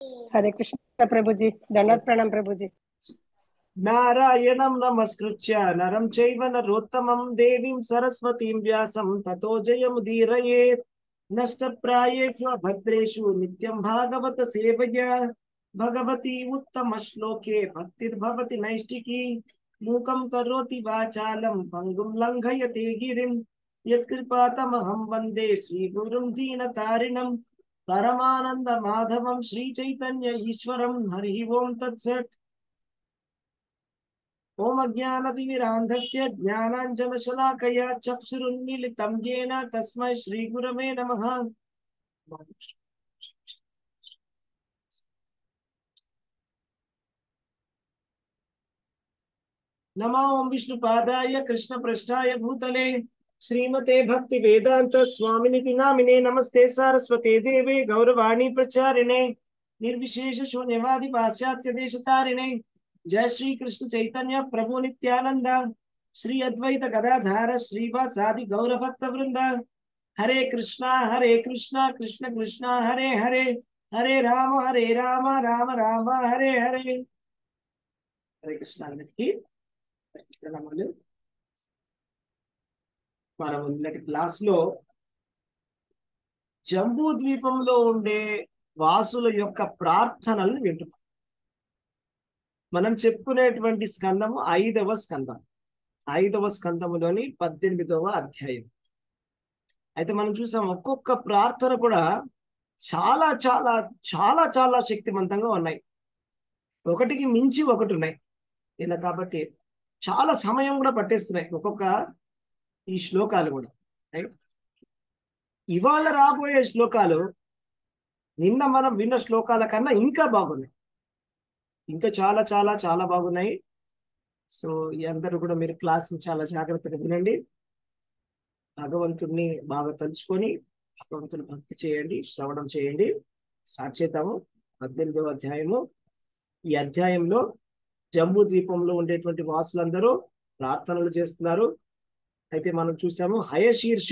హరే కృష్ణ ప్రభుజీ దండవత్ ప్రణాం ప్రభుజీ నారాయణం నమస్కృత్య నరం చైవ నరోత్తమం దేవీం సరస్వతీం వ్యాసం తతో జయముదీరయేత్ నష్టప్రాయేషు భద్రేషు నిత్యం భాగవత సేవయ భగవతి ఉత్తమ శ్లోకే భక్తిర్భవతి నైష్టికి మూకం కరోతి వాచాలం పంగుం లంఘయతే గిరిం యత్కృపాతమహం వందే శ్రీగురుం దీనతారిణం పరమానంద మాధవం శ్రీ చైతన్య ఈశ్వరం హరి ఓం తత్సత్ ఓం అజ్ఞానతిమిరాంధస్య జ్ఞానాంజనశలాకయా చక్షురున్మిలితం येन తస్మై శ్రీగురవే నమః నమో ఓం విష్ణుపాదాయ కృష్ణపృష్ఠాయ భూతలే శ్రీమతే భక్తి వేదాంత స్వామినితి నామినే నమస్తే సారస్వతే దేవే గౌరవాణి ప్రచారిణే నిర్విశేష శూన్యవాది పాశ్చాత్య దేశతారిణే జయ శ్రీ కృష్ణ చైతన్య ప్రభు నిత్యానంద శ్రీ అద్వైత గదాధార శ్రీవాసాది గౌర భక్త వృంద హరే కృష్ణ హరే కృష్ణ కృష్ణ కృష్ణ హరే హరే హరే రామ హరే రామ రామ రామ హరే హరే హరే కృష్ణ అందరికి ప్రణామాలు మనం నిన్నటి క్లాస్ లో జంబూ ద్వీపంలో ఉండే వాసుల యొక్క ప్రార్థనలు వింటున్నాం మనం చెప్పుకునేటువంటి స్కందము ఐదవ స్కందం ఐదవ స్కందములోని పద్దెనిమిదవ అధ్యాయం అయితే మనం చూసాం ఒక్కొక్క ప్రార్థన కూడా చాలా చాలా చాలా చాలా శక్తివంతంగా ఉన్నాయి ఒకటికి మించి ఒకటి ఉన్నాయి ఇలా కాబట్టి చాలా సమయం కూడా పట్టేస్తున్నాయి ఒక్కొక్క ఈ శ్లోకాలు కూడా రైట్ ఇవాళ రాబోయే శ్లోకాలు నిన్న మనం విన్న శ్లోకాల కన్నా ఇంకా బాగున్నాయి ఇంకా చాలా చాలా చాలా బాగున్నాయి సో ఈ అందరూ కూడా మీరు క్లాస్ చాలా జాగ్రత్తగా వినండి భగవంతుడిని బాగా తలుచుకొని భగవంతుని భక్తి చేయండి శ్రవణం చేయండి స్టార్ట్ చేద్దాము పద్దెనిమిదవ అధ్యాయము ఈ అధ్యాయంలో జంబూ ద్వీపంలో ఉండేటువంటి వాసులందరూ ప్రార్థనలు చేస్తున్నారు అయితే మనం చూసాము హయశీర్ష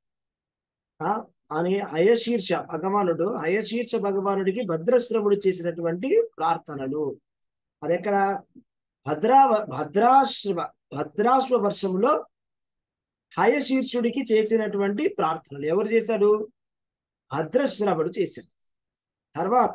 అనే హయశీర్ష భగవానుడు హయశీర్ష భగవానుడికి భద్రశ్రవుడు చేసినటువంటి ప్రార్థనలు అదెక్కడ భద్రా భద్రాశ్వ భద్రాశ్వ వర్షంలో హయశీర్షుడికి చేసినటువంటి ప్రార్థనలు ఎవరు చేశాడు భద్రశ్రవుడు చేశాడు తర్వాత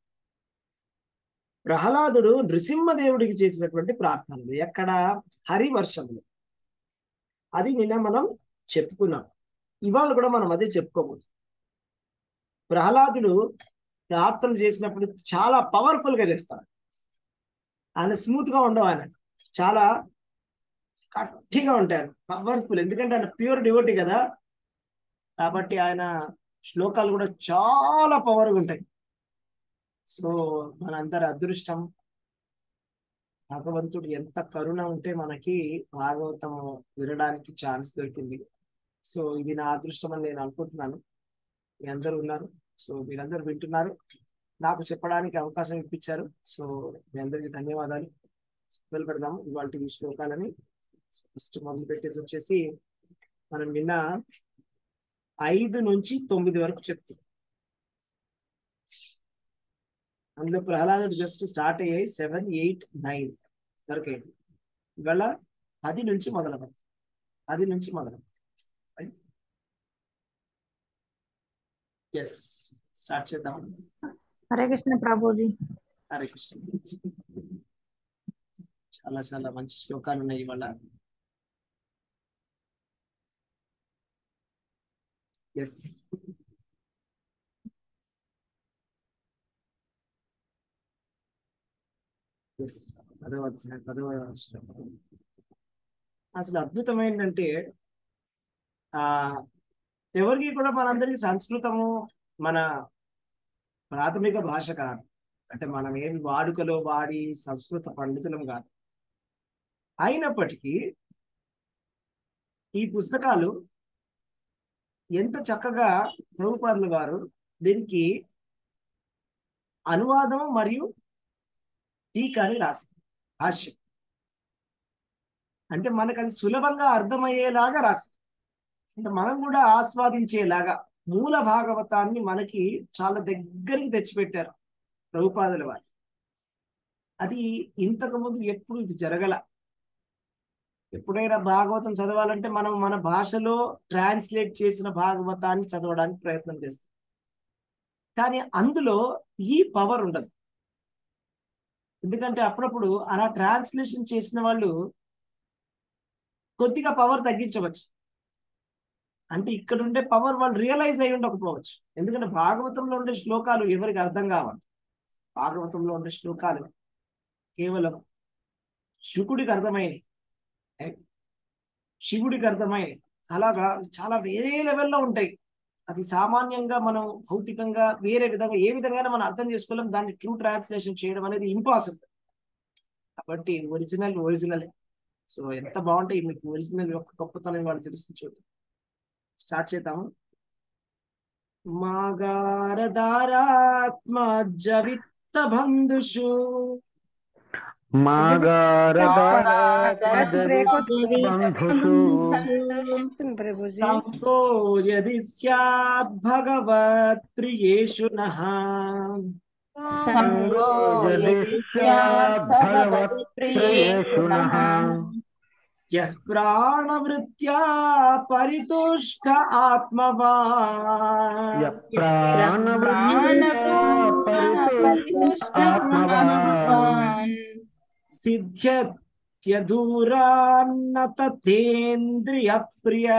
ప్రహ్లాదుడు నృసింహదేవుడికి చేసినటువంటి ప్రార్థనలు ఎక్కడ హరివర్షంలో అది నిన్న మనం చెప్పుకున్నాం ఇవాళ కూడా మనం అదే చెప్పుకోబోతుంది ప్రహ్లాదుడు ప్రార్థన చేసినప్పుడు చాలా పవర్ఫుల్ గా చేస్తాడు ఆయన స్మూత్ గా ఉండవు ఆయన చాలా గట్టిగా ఉంటారు పవర్ఫుల్ ఎందుకంటే ఆయన ప్యూర్ డివోటీ కదా కాబట్టి ఆయన శ్లోకాలు కూడా చాలా పవర్గా ఉంటాయి సో మనందరి అదృష్టం భగవంతుడు ఎంత కరుణ ఉంటే మనకి భాగవతం వినడానికి ఛాన్స్ దొరికింది సో ఇది నా అదృష్టం అని నేను అనుకుంటున్నాను మీ అందరూ ఉన్నారు సో మీరందరూ వింటున్నారు నాకు చెప్పడానికి అవకాశం ఇప్పించారు సో మీ అందరికి ధన్యవాదాలు మొదలు పెడదాము ఇవాళ ఈ శ్లోకాలని ఫస్ట్ మొదలు పెట్టేసి వచ్చేసి మనం నిన్న ఐదు నుంచి తొమ్మిది వరకు చెప్తాం అందులో ప్రహ్లాదుడు జస్ట్ స్టార్ట్ అయ్యాయి సెవెన్ ఎయిట్ నైన్ వరకు అయింది ఇవాళ పది నుంచి మొదలు పెడతాం పది నుంచి మొదలు ఎస్ స్టార్ట్ చేద్దాం హరే కృష్ణ ప్రభుజీ హరే కృష్ణ చాలా చాలా మంచి శ్లోకాలు ఉన్నాయి ఇవాళ ఎస్ ఎస్ పదవ అధ్యాయం పదవ శ్లోకం అసలు అద్భుతం ఏంటంటే ఆ ఎవరికి కూడా మనందరికి సంస్కృతము మన ప్రాథమిక భాష కాదు అంటే మనం ఏమి వాడుకలో వాడి సంస్కృత పండితులం కాదు అయినప్పటికీ ఈ పుస్తకాలు ఎంత చక్కగా ప్రభుపాదులు గారు దీనికి అనువాదం మరియు టీకాని రాశారు భాష్యం అంటే మనకు అది సులభంగా అర్థమయ్యేలాగా రాశారు అంటే మనం కూడా ఆస్వాదించేలాగా మూల భాగవతాన్ని మనకి చాలా దగ్గరికి తెచ్చిపెట్టారు ప్రభుపాదుల వారు అది ఇంతకు ముందు ఎప్పుడు ఇది జరగల ఎప్పుడైనా భాగవతం చదవాలంటే మనం మన భాషలో ట్రాన్స్లేట్ చేసిన భాగవతాన్ని చదవడానికి ప్రయత్నం చేస్తాం కానీ అందులో ఈ పవర్ ఉండదు ఎందుకంటే అప్పుడప్పుడు అలా ట్రాన్స్లేషన్ చేసిన వాళ్ళు కొద్దిగా పవర్ తగ్గించవచ్చు అంటే ఇక్కడ ఉండే పవర్ వాళ్ళు రియలైజ్ అయి ఉండకపోవచ్చు ఎందుకంటే భాగవతంలో ఉండే శ్లోకాలు ఎవరికి అర్థం కావాలి భాగవతంలో ఉండే శ్లోకాలు కేవలం శుకుడికి అర్థమైనవి శివుడికి అర్థమైనవి అలాగా చాలా వేరే లెవెల్లో ఉంటాయి అది సామాన్యంగా మనం భౌతికంగా వేరే విధంగా ఏ విధంగా మనం అర్థం చేసుకోలేం దాన్ని ట్రూ ట్రాన్స్లేషన్ చేయడం అనేది ఇంపాసిబుల్ కాబట్టి ఒరిజినల్ ఒరిజినల్ సో ఎంత బాగుంటాయి మీకు ఒరిజినల్ యొక్క గొప్పతనం వాళ్ళు తెలుస్తుంది చూద్దాం స్టార్ట్ చేద్దాము మాగారదారాత్మ జవిత్త బంధుషు ప్రభుజీ సంభోజది స్యాద్ భగవత్ ప్రియేషు నః యః ప్రాణవృత్యా పరితుష్ట ఆత్మవాన్ సిద్ధ్యత్యదూరాన్న తథేంద్రియ ప్రియ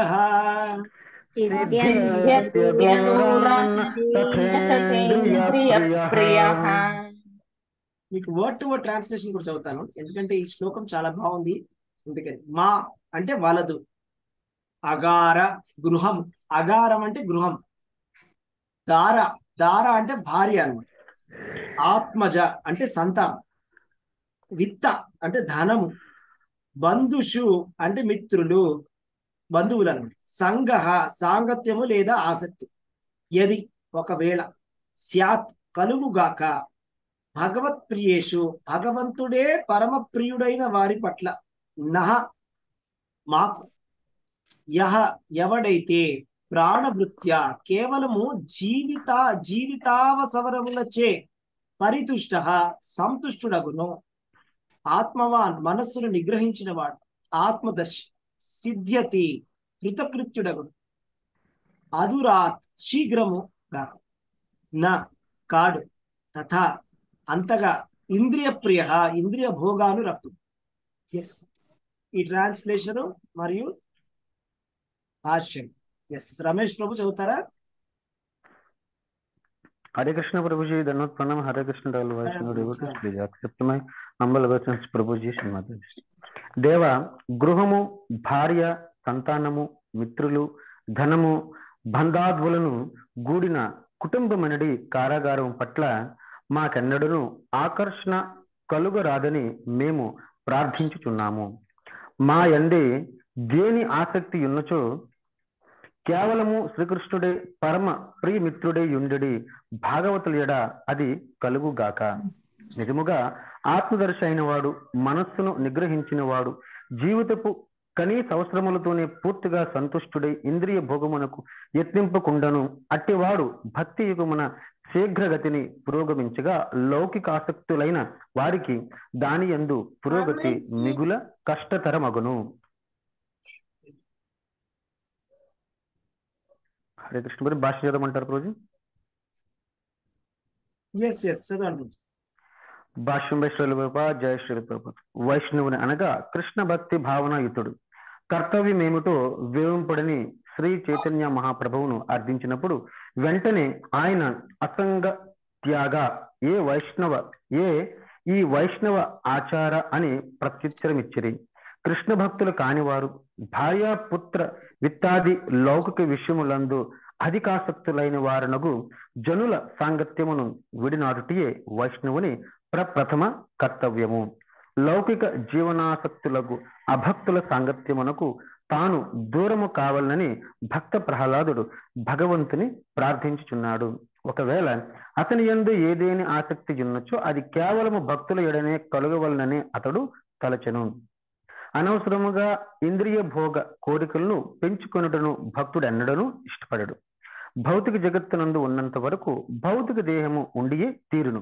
మీకు వర్డ్ టు వర్డ్ ట్రాన్స్లేషన్ కూడా చదువుతాను ఎందుకంటే ఈ శ్లోకం చాలా బాగుంది అందుకని మా అంటే వలదు అగార గృహం అగారం అంటే గృహం దార దార అంటే భార్య అనమాట ఆత్మజ అంటే సంతానం విత్త అంటే ధనము బంధుషు అంటే మిత్రులు బంధువులు అనమాట సంగ సాంగత్యము లేదా ఆసక్తి ఎది ఒకవేళ స్యాత్ కలుగుగాక భగవత్ ప్రియేషు భగవంతుడే పరమ ప్రియుడైన వారి పట్ల నహ మాకు యహ ఎవడైతే ప్రాణవృత్య కేవలము జీవిత జీవితావసవరములచే పరితుష్ట సంతుష్టుడగును ఆత్మవాన్ మనస్సును నిగ్రహించిన వాడు ఆత్మదర్శి సిద్ధ్యతి కృతకృత్యుడగును అదురాత్ శీఘ్రము నా కాడు తథా అంతగా ఇంద్రియ ప్రియ ఇంద్రియ భోగాలు రక్తు ఎస్ ఈ ట్రాన్స్లేషన్ మరియు భాష్యం ఎస్ రమేష్ ప్రభు చదువుతారా हरे कृष्ण प्रभु जी धन्यवाद प्रणाम हरे कृष्ण डबल Vaishnava devotees please accept my humble obeisance Prabhu ji Shrimati దేవ గృహము భార్య సంతానము మిత్రులు ధనము బంధాద్వులను గూడిన కుటుంబమనడి కారాగారం పట్ల మాకెన్నడను ఆకర్షణ కలుగరాదని మేము ప్రార్థించుచున్నాము మా యందే దేని ఆసక్తి ఉన్నచో కేవలము శ్రీకృష్ణుడే పరమ ప్రియమిత్రుడే యుండెడి భాగవతుల ఎడ అది కలుగుగాక నిజముగా ఆత్మదర్శి అయిన వాడు మనస్సును నిగ్రహించిన వాడు జీవితపు కనీస అవసరములతోనే పూర్తిగా సంతుష్టుడై ఇంద్రియ భోగమునకు యత్నింపకుండను అట్టివాడు భక్తి యుగమున శీఘ్రగతిని పురోగమించగా లౌకిక ఆసక్తులైన వారికి దాని యందు పురోగతి మిగుల కష్టతరమగును హరే కృష్ణ మరి భాష చదవమంటారు రోజు ఎస్ ఎస్ చదవండి భాష్యం బై శ్రీలప్రభ జయ శ్రీలప్రభ వైష్ణవుని అనగా కృష్ణ భక్తి భావనాయుతుడు కర్తవ్యమేమిటో వివరింపడని శ్రీ చైతన్య మహాప్రభువును అర్థించినప్పుడు వెంటనే ఆయన అసంగ త్యాగ ఏ వైష్ణవ ఏ ఈ వైష్ణవ ఆచార అని ప్రత్యుత్తరమిచ్చిరి కృష్ణ భక్తులు కానివారు భార్య పుత్ర విత్తాది లౌకిక విషయములందు అధికాసక్తులైన వారనగు జనుల సాంగత్యమును విడినాటుటియే వైష్ణవుని ప్రప్రథమ కర్తవ్యము లౌకిక జీవనాసక్తులకు అభక్తుల సాంగత్యమునకు తాను దూరము కావాలని భక్త ప్రహ్లాదుడు భగవంతుని ప్రార్థించుచున్నాడు ఒకవేళ అతని యందు ఏదేని ఆసక్తి ఉన్నచో అది కేవలము భక్తుల ఎడనే కలుగవలనని అతడు తలచెను అనవసరముగా ఇంద్రియ భోగ కోరికలను పెంచుకొనుటను భక్తుడు ఎన్నడను ఇష్టపడడు భౌతిక జగత్తునందు ఉన్నంత వరకు భౌతిక దేహము ఉండియే తీరును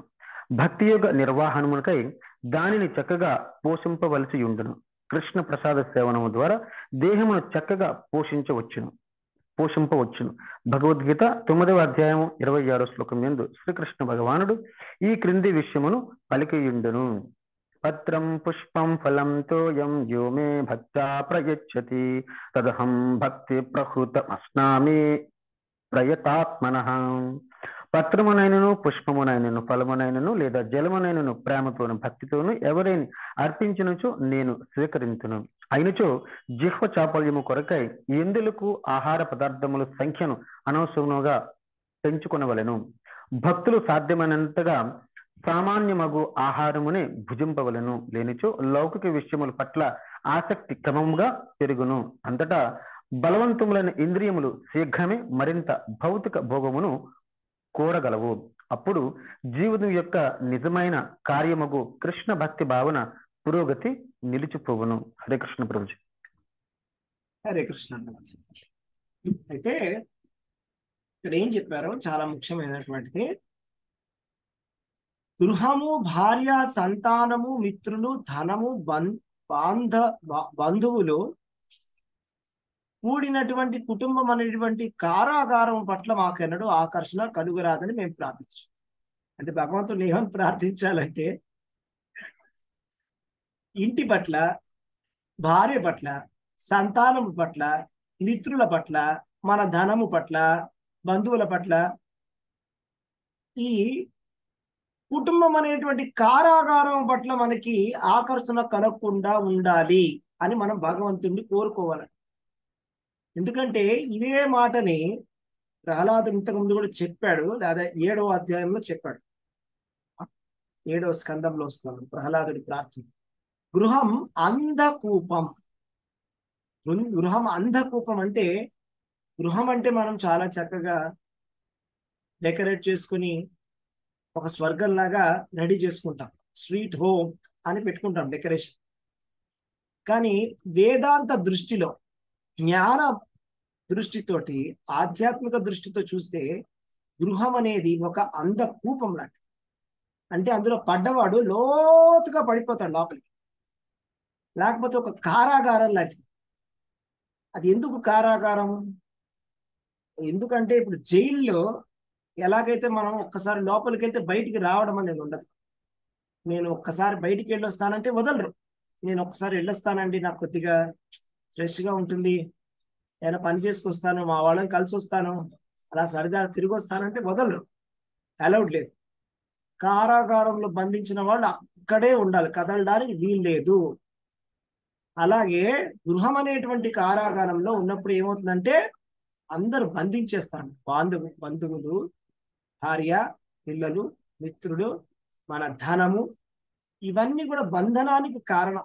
భక్తి యొక్క నిర్వహణమునకై దానిని చక్కగా పోషింపవలసి ఉండును కృష్ణ ప్రసాద సేవనము ద్వారా దేహమును చక్కగా పోషించవచ్చును పోషింపవచ్చును భగవద్గీత తొమ్మిదవ అధ్యాయం ఇరవై ఆరో శ్లోకం ఎందు శ్రీకృష్ణ భగవానుడు ఈ క్రింది విషయమును పలికియుండును పత్రం పుష్పం ఫలం తోయం యో మే భక్త్యా ప్రయచ్చతి తదహం భక్తి ప్రహృతమస్నామి ప్రయతాత్మన పత్రమునైనను పుష్పమునైనను ఫలమునైనను లేదా జలమునైనను ప్రేమతోను భక్తితోను ఎవరైనా అర్పించినచో నేను స్వీకరించును అయినచో జిహ్వ చాపల్యము కొరకై ఎందులకు ఆహార పదార్థముల సంఖ్యను అనవసరముగా పెంచుకొనవలెను భక్తులు సాధ్యమైనంతగా సామాన్యమగు ఆహారమునే భుజింపవలను లేనిచో లౌకిక విషయముల పట్ల ఆసక్తి క్రమముగా పెరుగును అంతటా బలవంతములైన ఇంద్రియములు శీఘ్రమే మరింత భౌతిక భోగమును కోరగలవు అప్పుడు జీవితం యొక్క నిజమైన కార్యమగు కృష్ణ భక్తి భావన పురోగతి నిలిచిపోవును హరే కృష్ణ ప్రభుజీ హరే కృష్ణ అన్నమాట. అయితే ఇక్కడ ఏం చెప్పారో చాలా ముఖ్యమైనటువంటిది గృహము భార్య సంతానము మిత్రులు ధనము బం బాంధ బ- బంధువులు కూడినటువంటి కుటుంబం అనేటువంటి కారాగారం పట్ల మాకెన్నడూ ఆకర్షణ కలుగురాదని మేము ప్రార్థించాం అంటే భగవంతుని ఏమని ప్రార్థించాలంటే ఇంటి పట్ల భార్య పట్ల సంతానం పట్ల మిత్రుల పట్ల మన ధనము పట్ల బంధువుల పట్ల ఈ కుటుంబం అనేటువంటి కారాగారం పట్ల మనకి ఆకర్షణ కలగకుండా ఉండాలి అని మనం భగవంతుణ్ణి కోరుకోవాలి ఎందుకంటే ఇదే మాటని ప్రహ్లాదుడు ఇంతకు ముందు కూడా చెప్పాడు లేదా ఏడవ అధ్యాయంలో చెప్పాడు ఏడవ స్కందంలో వస్తున్నాడు ప్రహ్లాదుడి ప్రార్థన గృహం అంధకూపం గృ- గృహం అంధకూపం అంటే గృహం అంటే మనం చాలా చక్కగా డెకరేట్ చేసుకుని ఒక స్వర్గం లాగా రెడీ చేసుకుంటాం స్వీట్ హోమ్ అని పెట్టుకుంటాం డెకరేషన్ కానీ వేదాంత దృష్టిలో జ్ఞాన దృష్టితోటి ఆధ్యాత్మిక దృష్టితో చూస్తే గృహం అనేది ఒక అంధ కూపం లాంటిది అంటే అందులో పడ్డవాడు లోతుగా పడిపోతాడు లోపలికి లేకపోతే ఒక కారాగారం లాంటిది అది ఎందుకు కారాగారం ఎందుకంటే ఇప్పుడు జైల్లో ఎలాగైతే మనం ఒక్కసారి లోపలికి వెళ్తే బయటికి రావడం అనేది ఉండదు నేను ఒక్కసారి బయటికి వెళ్ళొస్తానంటే వదలరు నేను ఒక్కసారి వెళ్ళొస్తానండి నాకు కొద్దిగా ఫ్రెష్గా ఉంటుంది ఏదైనా పని చేసుకొస్తాను మా వాళ్ళని కలిసి వస్తాను అలా సరదా తిరిగి వస్తానంటే వదలరు అలౌడ్ లేదు కారాగారంలో బంధించిన వాళ్ళు అక్కడే ఉండాలి కదలడానికి వీలు లేదు అలాగే గృహం అనేటువంటి కారాగారంలో ఉన్నప్పుడు ఏమవుతుందంటే అందరూ బంధించేస్తారు బాంధవు బంధువులు భార్య పిల్లలు మిత్రులు మన ధనము ఇవన్నీ కూడా బంధనానికి కారణం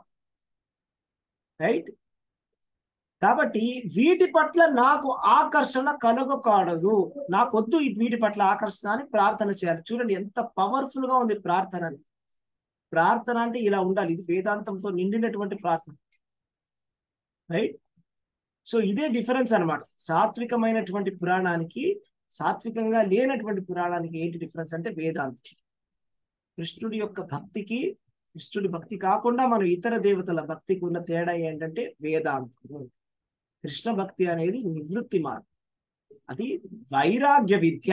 రైట్ కాబట్టి వీటి పట్ల నాకు ఆకర్షణ కలగకూడదు నాకొద్దు ఈ వీటి పట్ల ఆకర్షణ అని ప్రార్థన చేయాలి చూడండి ఎంత పవర్ఫుల్ గా ఉంది ప్రార్థన అని ప్రార్థన అంటే ఇలా ఉండాలి ఇది వేదాంతంతో నిండినటువంటి ప్రార్థన రైట్ సో ఇదే డిఫరెన్స్ అన్నమాట సాత్వికమైనటువంటి పురాణానికి సాత్వికంగా లేనటువంటి పురాణానికి ఏంటి డిఫరెన్స్ అంటే వేదాంతం కృష్ణుడి యొక్క భక్తికి కృష్ణుడి భక్తి కాకుండా మనం ఇతర దేవతల భక్తికి ఉన్న తేడా ఏంటంటే వేదాంతం కృష్ణ భక్తి అనేది నివృత్తి మార్గం అది వైరాగ్య విద్య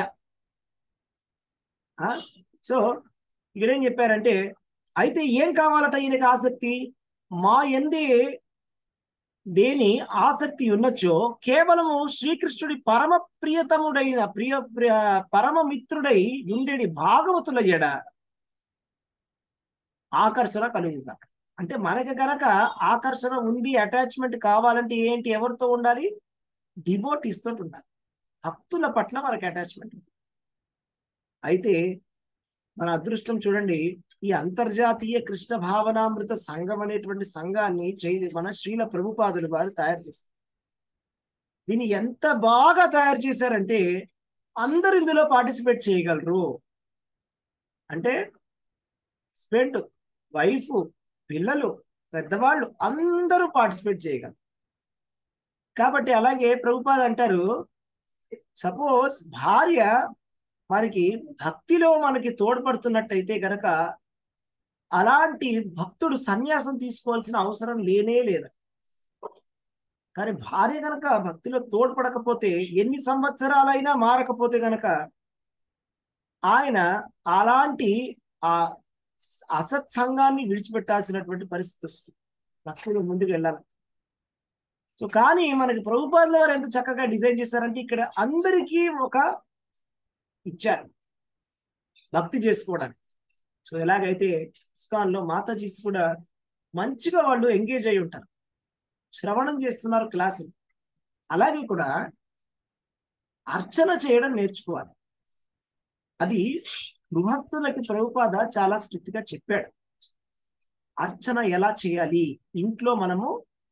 ఆ సో ఇక్కడ ఏం చెప్పారంటే అయితే ఏం కావాలట ఈయనకి ఆసక్తి మా ఎందే దేని ఆసక్తి ఉన్నచో కేవలము శ్రీకృష్ణుడి పరమ ప్రియతముడైన ప్రియ ప్రియ పరమ మిత్రుడై ఉండేడి భాగవతుల ఎడ ఆకర్షణ కలుగుతా అంటే మనకి కనుక ఆకర్షణ ఉంది అటాచ్మెంట్ కావాలంటే ఏంటి ఎవరితో ఉండాలి డివోటీస్ తోటి ఉండాలి భక్తుల పట్ల మనకి అటాచ్మెంట్ అయితే మన అదృష్టం చూడండి ఈ అంతర్జాతీయ కృష్ణ భావనామృత సంఘం అనేటువంటి సంఘాన్ని చై మన శ్రీల ప్రభుపాదులు వారు తయారు చేశారు దీన్ని ఎంత బాగా తయారు చేశారంటే అందరు ఇందులో పార్టిసిపేట్ చేయగలరు అంటే స్పెండ్ వైఫ్ పిల్లలు పెద్దవాళ్ళు అందరూ పార్టిసిపేట్ చేయగలరు కాబట్టి అలాగే ప్రభుపాద్ అంటారు సపోజ్ భార్య మనకి భక్తిలో మనకి తోడ్పడుతున్నట్టయితే గనక అలాంటి భక్తుడు సన్యాసం తీసుకోవాల్సిన అవసరం లేనే లేదు కానీ భార్య గనక భక్తిలో తోడ్పడకపోతే ఎన్ని సంవత్సరాలైనా మారకపోతే గనక ఆయన అలాంటి ఆ అసత్సంగాన్ని విడిచిపెట్టాల్సినటువంటి పరిస్థితి వస్తుంది భక్తులు ముందుకు వెళ్ళాలి సో కానీ మనకి ప్రభుపాదుల వారు ఎంత చక్కగా డిజైన్ చేశారంటే ఇక్కడ అందరికీ ఒక ఇచ్చారు భక్తి చేసుకోవడానికి సో ఎలాగైతే ఇస్కాన్ లో మాతాజీస్ కూడా మంచిగా వాళ్ళు ఎంగేజ్ అయి ఉంటారు శ్రవణం చేస్తున్నారు క్లాసు అలాగే కూడా అర్చన చేయడం నేర్చుకోవాలి అది గృహస్థులకి ప్రభుపాద చాలా స్ట్రిక్ట్ గా చెప్పాడు అర్చన ఎలా చేయాలి ఇంట్లో మనము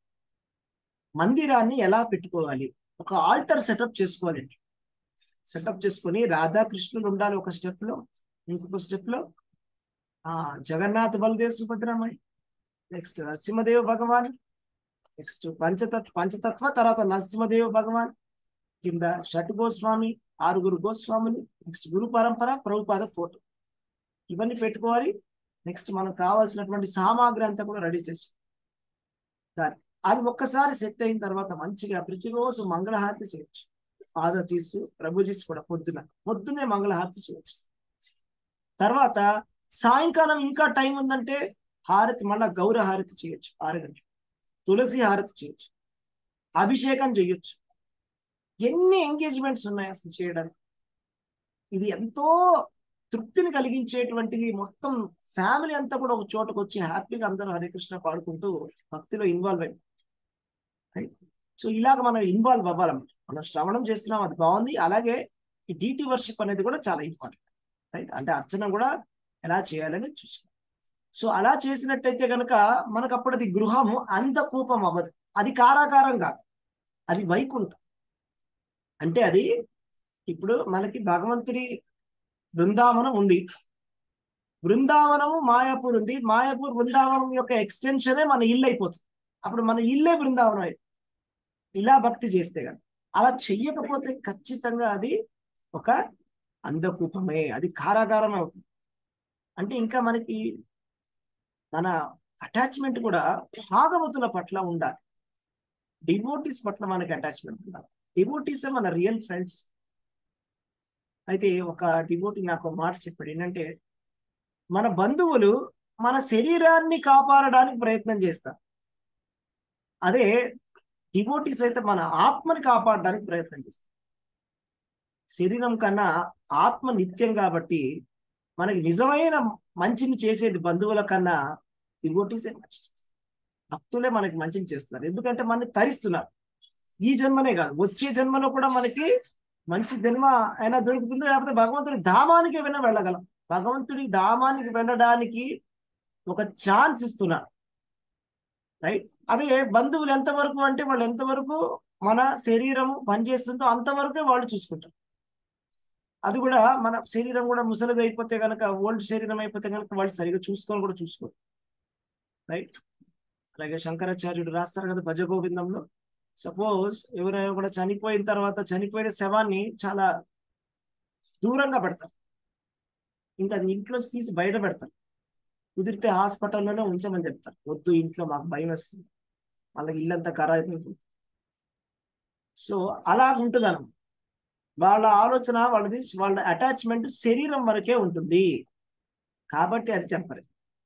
మందిరాన్ని ఎలా పెట్టుకోవాలి ఒక ఆల్టర్ సెటప్ చేసుకోవాలి సెటప్ చేసుకొని రాధాకృష్ణులు ఉండాలి ఒక స్టెప్ లో ఇంకొక స్టెప్ లో ఆ జగన్నాథ్ బలదేవ్ సుభద్రమయ్య నెక్స్ట్ నరసింహదేవ్ భగవాన్ నెక్స్ట్ పంచతత్వ పంచతత్వ తర్వాత నరసింహదేవ్ భగవాన్ కింద షట్ గోస్వామి ఆరుగురు గోస్వాములు నెక్స్ట్ గురు పరంపర ప్రభుపాద ఫోటో ఇవన్నీ పెట్టుకోవాలి నెక్స్ట్ మనకు కావాల్సినటువంటి సామాగ్రి అంతా కూడా రెడీ చేసుకో దాని అది ఒక్కసారి సెట్ అయిన తర్వాత మంచిగా ప్రతిరోజు మంగళహారతి చేయొచ్చు ఫాదర్జీస్ ప్రభుజీస్ కూడా పొద్దున పొద్దునే మంగళహారతి చేయొచ్చు తర్వాత సాయంకాలం ఇంకా టైం ఉందంటే హారతి మళ్ళా గౌర హారతి చేయొచ్చు ఆరు గంటలు తులసి హారతి చేయొచ్చు అభిషేకం చేయొచ్చు ఎన్ని ఎంగేజ్మెంట్స్ ఉన్నాయి అసలు చేయడానికి ఇది ఎంతో తృప్తిని కలిగించేటువంటిది మొత్తం ఫ్యామిలీ అంతా కూడా ఒక చోటకు వచ్చి హ్యాపీగా అందరూ హరే కృష్ణ పాడుకుంటూ భక్తిలో ఇన్వాల్వ్ అయ్యి సో ఇలాగ మనం ఇన్వాల్వ్ అవ్వాలన్నమాట మనం శ్రవణం చేస్తున్నాం అది బాగుంది అలాగే ఈ డీటీ వర్షిప్ అనేది కూడా చాలా ఇంపార్టెంట్ రైట్ అంటే అర్చన కూడా ఎలా చేయాలని చూసుకో సో అలా చేసినట్టయితే కనుక మనకు అప్పుడు అది గృహము అంధకూపం అవ్వదు అది కారాకారం కాదు అది వైకుంఠం అంటే అది ఇప్పుడు మనకి భగవంతుడి బృందావనం ఉంది బృందావనము మాయాపూర్ ఉంది మాయాపూర్ బృందావనం యొక్క ఎక్స్టెన్షనే మన ఇల్లు అయిపోతుంది అప్పుడు మన ఇల్లే బృందావనం అయిపోతుంది ఇలా భక్తి చేస్తే కానీ అలా చెయ్యకపోతే ఖచ్చితంగా అది ఒక అంధకూపమే అది కారాగారమే అవుతుంది అంటే ఇంకా మనకి మన అటాచ్మెంట్ కూడా భాగవతుల పట్ల ఉండాలి డివోటీస్ పట్ల మనకి అటాచ్మెంట్ ఉండాలి డివోటీస్ మన రియల్ ఫ్రెండ్స్ అయితే ఒక డివోటీ నాకు ఒక మాట చెప్పాడు ఏంటంటే మన బంధువులు మన శరీరాన్ని కాపాడడానికి ప్రయత్నం చేస్తారు అదే డివోటీస్ అయితే మన ఆత్మని కాపాడడానికి ప్రయత్నం చేస్తారు శరీరం కన్నా ఆత్మ నిత్యం కాబట్టి మనకి నిజమైన మంచిని చేసేది బంధువుల కన్నా డివోటీసే మంచి చేస్తారు భక్తులే మనకి మంచిని చేస్తున్నారు ఎందుకంటే మనని తరిస్తున్నారు ఈ జన్మనే కాదు వచ్చే జన్మలో కూడా మనకి మంచి జన్మ అయినా దొరుకుతుంది లేకపోతే భగవంతుడి ధామానికి ఏమైనా వెళ్ళగలం భగవంతుడి ధామానికి వెళ్ళడానికి ఒక ఛాన్స్ ఇస్తున్నారు రైట్ అదే బంధువులు ఎంతవరకు అంటే వాళ్ళు ఎంతవరకు మన శరీరం పనిచేస్తుందో అంతవరకే వాళ్ళు చూసుకుంటారు అది కూడా మన శరీరం కూడా ముసలిది అయిపోతే కనుక ఓల్డ్ శరీరం అయిపోతే కనుక వాళ్ళు సరిగా చూసుకొని కూడా చూసుకోరు రైట్ అలాగే శంకరాచార్యుడు రాస్తారు కదా భజగోవిందంలో సపోజ్ ఎవరైనా కూడా చనిపోయిన తర్వాత చనిపోయిన శవాన్ని చాలా దూరంగా పెడతారు ఇంకా అది ఇంట్లో తీసి బయట పెడతారు కుదిరితే హాస్పిటల్లోనే ఉంచమని చెప్తారు వద్దు ఇంట్లో మాకు భయం వస్తుంది వాళ్ళకి ఇల్లంతా ఖరాబ్ సో అలా ఉంటుంది అన్నమాట వాళ్ళ ఆలోచన వాళ్ళది వాళ్ళ అటాచ్మెంట్ శరీరం వరకే ఉంటుంది కాబట్టి అది చెప్పరు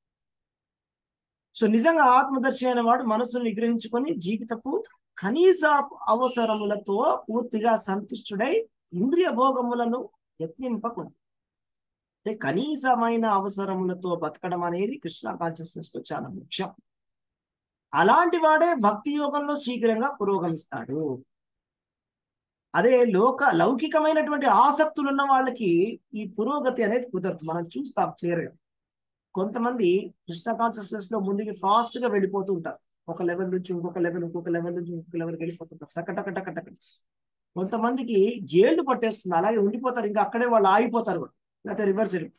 సో నిజంగా ఆత్మదర్శి అయిన వాడు మనసును నిగ్రహించుకొని జీవితపు కనీస అవసరములతో పూర్తిగా సంతుష్టుడై ఇంద్రియ భోగములను యత్నింపకుండా అంటే కనీసమైన అవసరములతో బతకడం అనేది కృష్ణ కాన్షియస్నెస్ లో చాలా ముఖ్యం అలాంటి వాడే భక్తి యోగంలో శీఘ్రంగా పురోగమిస్తాడు అదే లోక లౌకికమైనటువంటి ఆసక్తులు ఉన్న వాళ్ళకి ఈ పురోగతి అనేది కుదరదు మనం చూస్తాం క్లియర్ గా కొంతమంది కృష్ణ కాన్షియస్నెస్ లో ముందుకి ఫాస్ట్ గా వెళ్ళిపోతూ ఉంటారు ఒక లెవెల్ నుంచి ఇంకొక లెవెల్ ఇంకొక లెవెల్ నుంచి ఇంకొక లెవెల్ వెళ్ళిపోతుంటారు టక టక టక టక కొంతమందికి ఏళ్ళు పట్టేస్తుంది అలాగే ఉండిపోతారు ఇంకా అక్కడే వాళ్ళు ఆగిపోతారు కూడా లేకపోతే రివర్స్ వెళ్ళిపోతారు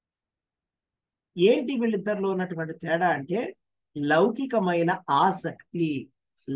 ఏంటి వీళ్ళిద్దరిలో ఉన్నటువంటి తేడా అంటే లౌకికమైన ఆసక్తి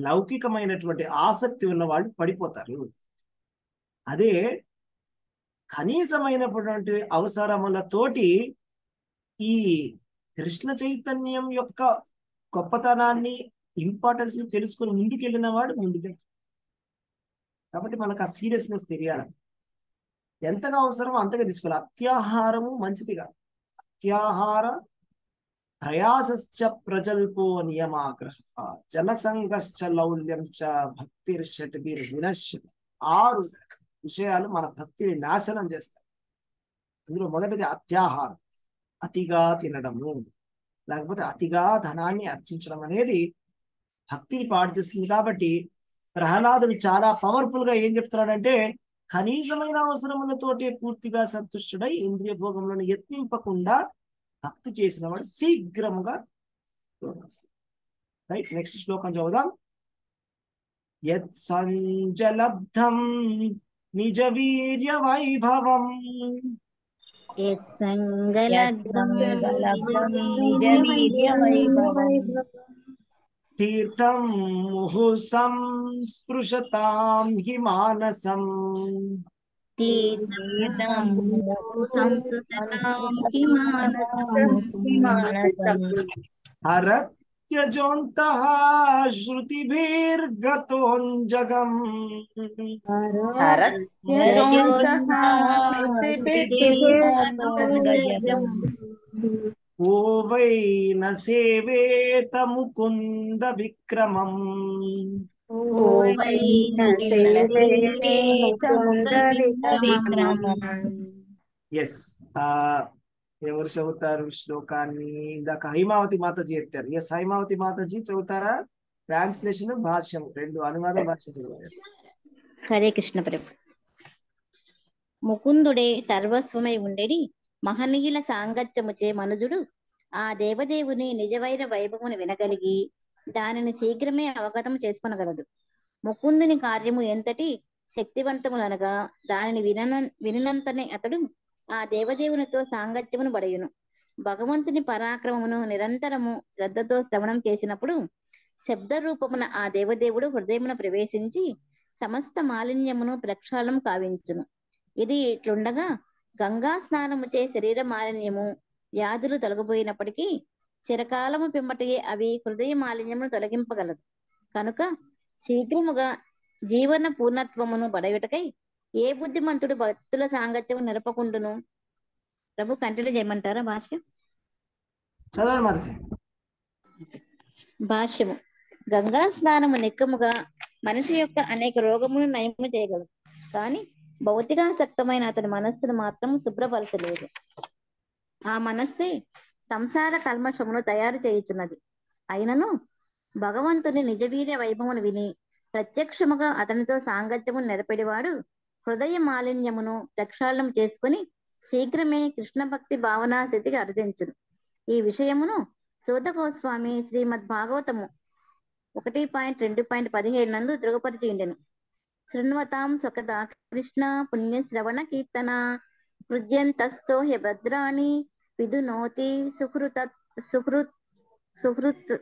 లౌకికమైనటువంటి ఆసక్తి ఉన్న వాళ్ళు పడిపోతారు అదే కనీసమైనటువంటి అవసరములతోటి ఈ కృష్ణ చైతన్యం యొక్క గొప్పతనాన్ని ఇంపార్టెన్స్ ని తెలుసుకుని ముందుకెళ్ళిన వాడు ముందుకెళ్తాడు కాబట్టి మనకు ఆ సీరియస్నెస్ తెలియాలి ఎంతగా అవసరమో అంతగా తీసుకోవాలి అత్యాహారము మంచిది కాదు అత్యాహార ప్రయాసశ్చ ప్రజల్పో నియమాగ్రహ జనసంగశ్చ లౌల్యం చ భక్తిర్షట్భిర్ వినశ్యతి ఆరు విషయాలు మన భక్తిని నాశనం చేస్తాయి అందులో మొదటిది అత్యాహారం అతిగా తినడము లేకపోతే అతిగా ధనాన్ని అర్చించడం అనేది భక్తిని పాడు చేస్తుంది కాబట్టి ప్రహ్లాదుడు చాలా పవర్ఫుల్ గా ఏం చెప్తున్నాడంటే కనీసమైన అవసరములతోటి పూర్తిగా సంతుష్టుడై ఇంద్రియ భోగంలోని యత్నింపకుండా భక్తి చేసిన వాడు శీఘ్రముగా రైట్ నెక్స్ట్ శ్లోకం చదువుదాం యత్ సంజలబ్ధం నిజ వీర్య వైభవం యస్సంగలబ్ధం నిజవీర్యవైభవం తీర్థం ముహు సంస్పృశతాం హి మానసం తీర్థం సంసుతతాం హి మానసం హి మానసం హరత్యజోంతః శృతిభిర్గతోంజగం ఓ వై న సేవేత ముకుంద విక్రమం ఎస్ ఆ ఎవరు చదువుతారు ఈ శ్లోకాన్ని ఇందాక హైమావతి మాతాజీ ఎత్తారు ఎస్ హైమావతి మాతాజీ చదువుతారా ట్రాన్స్లేషన్ భాష్యం రెండు అనువాద భాష చదువు Yes. హరే కృష్ణ ప్రభు ముకుందుడే సర్వస్వమై ఉండేడి మహనీయుల సాంగత్యముచే మనుజుడు ఆ దేవదేవుని నిజవైర వైభవమును వినగలిగి దానిని శీఘ్రమే అవగతం చేసుకొనగలడు ముకుందుని కార్యము ఎంతటి శక్తివంతములనగా దానిని వినన వినినంతనే అతడు ఆ దేవదేవునితో సాంగత్యమును బడయును భగవంతుని పరాక్రమమును నిరంతరము శ్రద్ధతో శ్రవణం చేసినప్పుడు శబ్ద రూపమున ఆ దేవదేవుడు హృదయమున ప్రవేశించి సమస్త మాలిన్యమును ప్రక్షాళనం కావించును ఇది ఇట్లుండగా గంగా స్నానముచే శరీర మాలిన్యము వ్యాధులు తొలగిపోయినప్పటికీ చిరకాలము పిమ్మటయే అవి హృదయ మాలిన్యమును తొలగింపగలదు కనుక శీఘ్రముగా జీవన పూర్ణత్వమును బడయుటకై ఏ బుద్ధిమంతుడు భక్తుల సాంగత్యము నిరపకుండును ప్రభు కంటిన్యూ చేయమంటారా భాష్యం చదవండి మాతాజీ భాష్యము గంగా స్నానము నిక్కముగా మనిషి యొక్క అనేక రోగమును నయము చేయగలదు కానీ భౌతికాసక్తమైన అతని మనస్సును మాత్రం శుభ్రపరచలేదు ఆ మనస్సే సంసార కల్మషమును తయారు చేయుచున్నది అయినను భగవంతుని నిజవీర్య వైభవమును విని ప్రత్యక్షముగా అతనితో సాంగత్యము నెరపెడివాడు హృదయ మాలిన్యమును ప్రక్షాళనం చేసుకుని శీఘ్రమే కృష్ణ భక్తి భావనా స్థితికి అర్థించును ఈ విషయమును సూత గోస్వామి శ్రీమద్ భాగవతము ఒకటి పాయింట్ రెండు పాయింట్ పదిహేడు నందు దృఢపరిచి ఉండెను శృణ్వతాం స్వకదా కృష్ణ పుణ్య శ్రవణ కీర్తన హృద్యంతస్థో హ్యభద్రాణి విధునోతి సుహృత సుహృత్ సుహృత్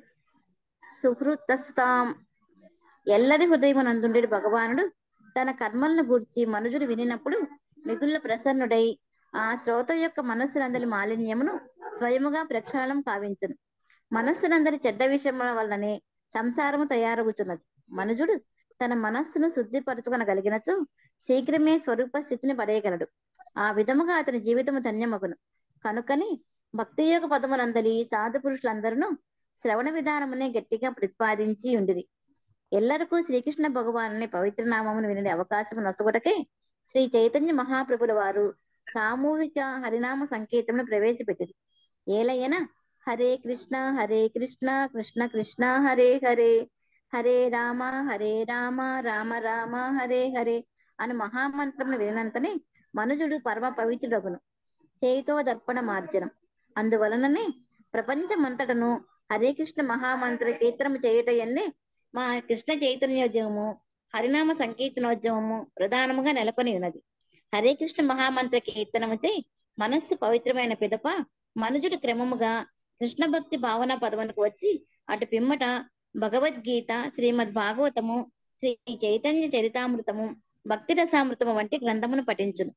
సుహృతస్తాం ఎల్లరి హృదయమునందుండేడు భగవానుడు తన కర్మలను గూర్చి మనుజుడు వినినప్పుడు మిగుళ్ళ ప్రసన్నుడై ఆ శ్రోత యొక్క మనస్సునందరి మాలిన్యమును స్వయముగా ప్రక్షాళనం కావించును మనస్సునందరి చెడ్డ విషయముల వల్లనే సంసారము తయారగుచున్నది మనుజుడు తన మనస్సును శుద్ధిపరచుకొనగలిగినచో శీఘ్రమే స్వరూప స్థితిని పడేయగలడు ఆ విధముగా అతని జీవితము ధన్యమగును కనుకని భక్తి యోగ పదములందలి సాధు పురుషులందరూ శ్రవణ విధానమునే గట్టిగా ప్రతిపాదించి ఉండిరి ఎల్లరకు శ్రీకృష్ణ భగవానుని పవిత్ర నామమును వినే అవకాశం నొసగుటకే శ్రీ చైతన్య మహాప్రభుల వారు సామూహిక హరినామ సంకేతమును ప్రవేశపెట్టిరి ఏలయన హరే కృష్ణ హరే కృష్ణ కృష్ణ కృష్ణ హరే హరే హరే రామ హరే రామ రామ రామ హరే హరే అని మహామంత్రమును వినంతనే మనుజుడు పరమ పవిత్రుడగును చేయితో దర్పణ మార్జనం అందువలననే ప్రపంచమంతటను హరే కృష్ణ మహామంత్ర కీర్తనము చేయుటయన్నే మా కృష్ణ చైతన్యోద్యమము హరినామ సంకీర్తనోద్యమము ప్రధానముగా నెలకొని ఉన్నది హరే కృష్ణ మహామంత్ర కీర్తనముచే మనస్సు పవిత్రమైన పిదప మనుజుడు క్రమముగా కృష్ణ భక్తి భావన పదమునకు వచ్చి అటు పిమ్మట భగవద్గీత శ్రీమద్ భాగవతము శ్రీ చైతన్య చరితామృతము భక్తి రసామృతము వంటి గ్రంథమును పఠించును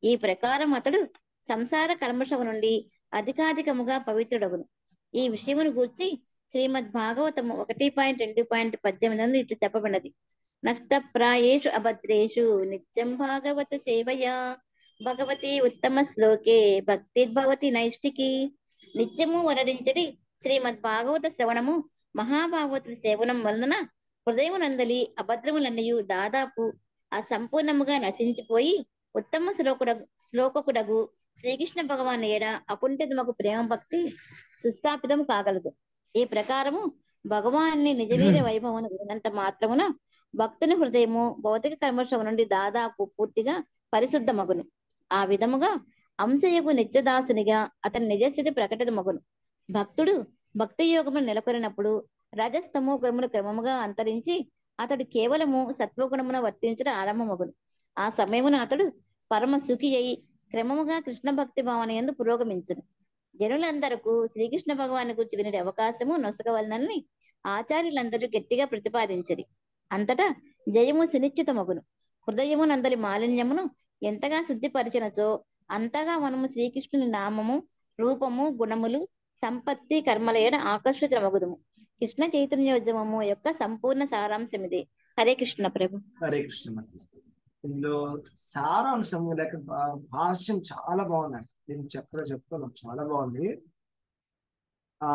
ఈ ప్రకారం అతడు సంసార కల్మషము నుండి అధికాధికముగా పవిత్రుడగును ఈ విషయమును గూర్చి శ్రీమద్ భాగవతము ఒకటి పాయింట్ రెండు పాయింట్ పద్దెనిమిది నుండి ఇట్లు చెప్పబడినది నష్టప్రాయేషు అభద్రేషు నిత్యం భాగవత సేవయా భగవతి ఉత్తమ శ్లోకే భక్తిర్భవతి నైష్టికి నిత్యము వరడించడి శ్రీమద్ భాగవత శ్రవణము మహాభాగవతుడి సేవనం వలన హృదయమునందలి అభద్రములన్నయు దాదాపు అసంపూర్ణముగా నశించిపోయి ఉత్తమ శ్లోకుడగు శ్లోకకుడగు శ్రీకృష్ణ భగవాన్ ఏడ అకుంఠితమకు ప్రేమ భక్తి సుస్థాపితం కాగలదు ఈ ప్రకారము భగవాన్ని నిజవీర వైభవమును వినంత మాత్రమున భక్తుని హృదయము భౌతిక కర్మశము నుండి దాదాపు పూర్తిగా పరిశుద్ధమగును ఆ విధముగా అంశయకు నిత్యదాసునిగా అతని నిజస్థితి ప్రకటితమగును భక్తుడు భక్తి యోగమును నెలకొరినప్పుడు రజస్తమో గుణములు క్రమముగా అంతరించి అతడు కేవలము సత్వగుణమున వర్తించడం ఆరంభమగును ఆ సమయమున అతడు పరమ సుఖి అయి క్రమముగా కృష్ణ భక్తి భావన ఎందు పురోగమించును జనులందరకు శ్రీకృష్ణ భగవాన్ గురించి వినే అవకాశము నొసగవలనని ఆచార్యులందరూ గట్టిగా ప్రతిపాదించరి అంతటా జయము సునిశ్చితమగును హృదయము నందలి మాలిన్యమును ఎంతగా శుద్ధిపరిచినచో అంతగా మనము శ్రీకృష్ణుని నామము రూపము గుణములు సంపత్తి కర్మలయన ఆకర్షితమగుదుము కృష్ణ చైతన్యోద్యమము యొక్క సంపూర్ణ సారాంశం ఇది హరే కృష్ణ ప్రభు హరే కృష్ణ మాతాజీ. ఇందులో సారాంశం లేక భా- భాష్యం చాలా బాగుందండి దీన్ని చెప్పడం చెప్పుకోవడం చాలా బాగుంది ఆ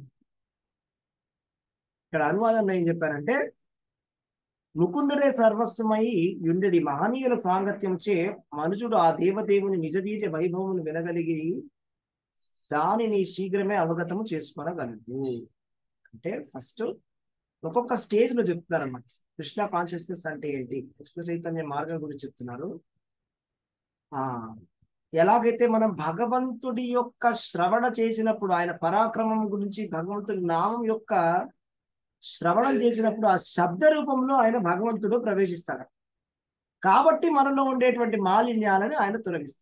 ఇక్కడ అనువాదంలో ఏం చెప్పారంటే ముకుందుడే సర్వస్వమై యుండెడి మహనీయుల సాంగత్యంచే మనుషుడు ఆ దేవదేవుని నిజవీర్య వైభవమును వినగలిగి దానిని శీఘ్రమే అవగతము చేసుకొనగలడు అంటే ఫస్ట్ ఒక్కొక్క స్టేజ్ లో చెప్తున్నారు అన్నమాట కృష్ణ కాన్షియస్నెస్ అంటే ఏంటి కృష్ణ చైతన్య మార్గం గురించి చెప్తున్నారు ఆ ఎలాగైతే మనం భగవంతుడి యొక్క శ్రవణ చేసినప్పుడు ఆయన పరాక్రమం గురించి భగవంతుడి నామం యొక్క శ్రవణం చేసినప్పుడు ఆ శబ్ద రూపంలో ఆయన భగవంతుడు ప్రవేశిస్తాడు కాబట్టి మనలో ఉండేటువంటి మాలిన్యాలను ఆయన తొలగిస్తాడు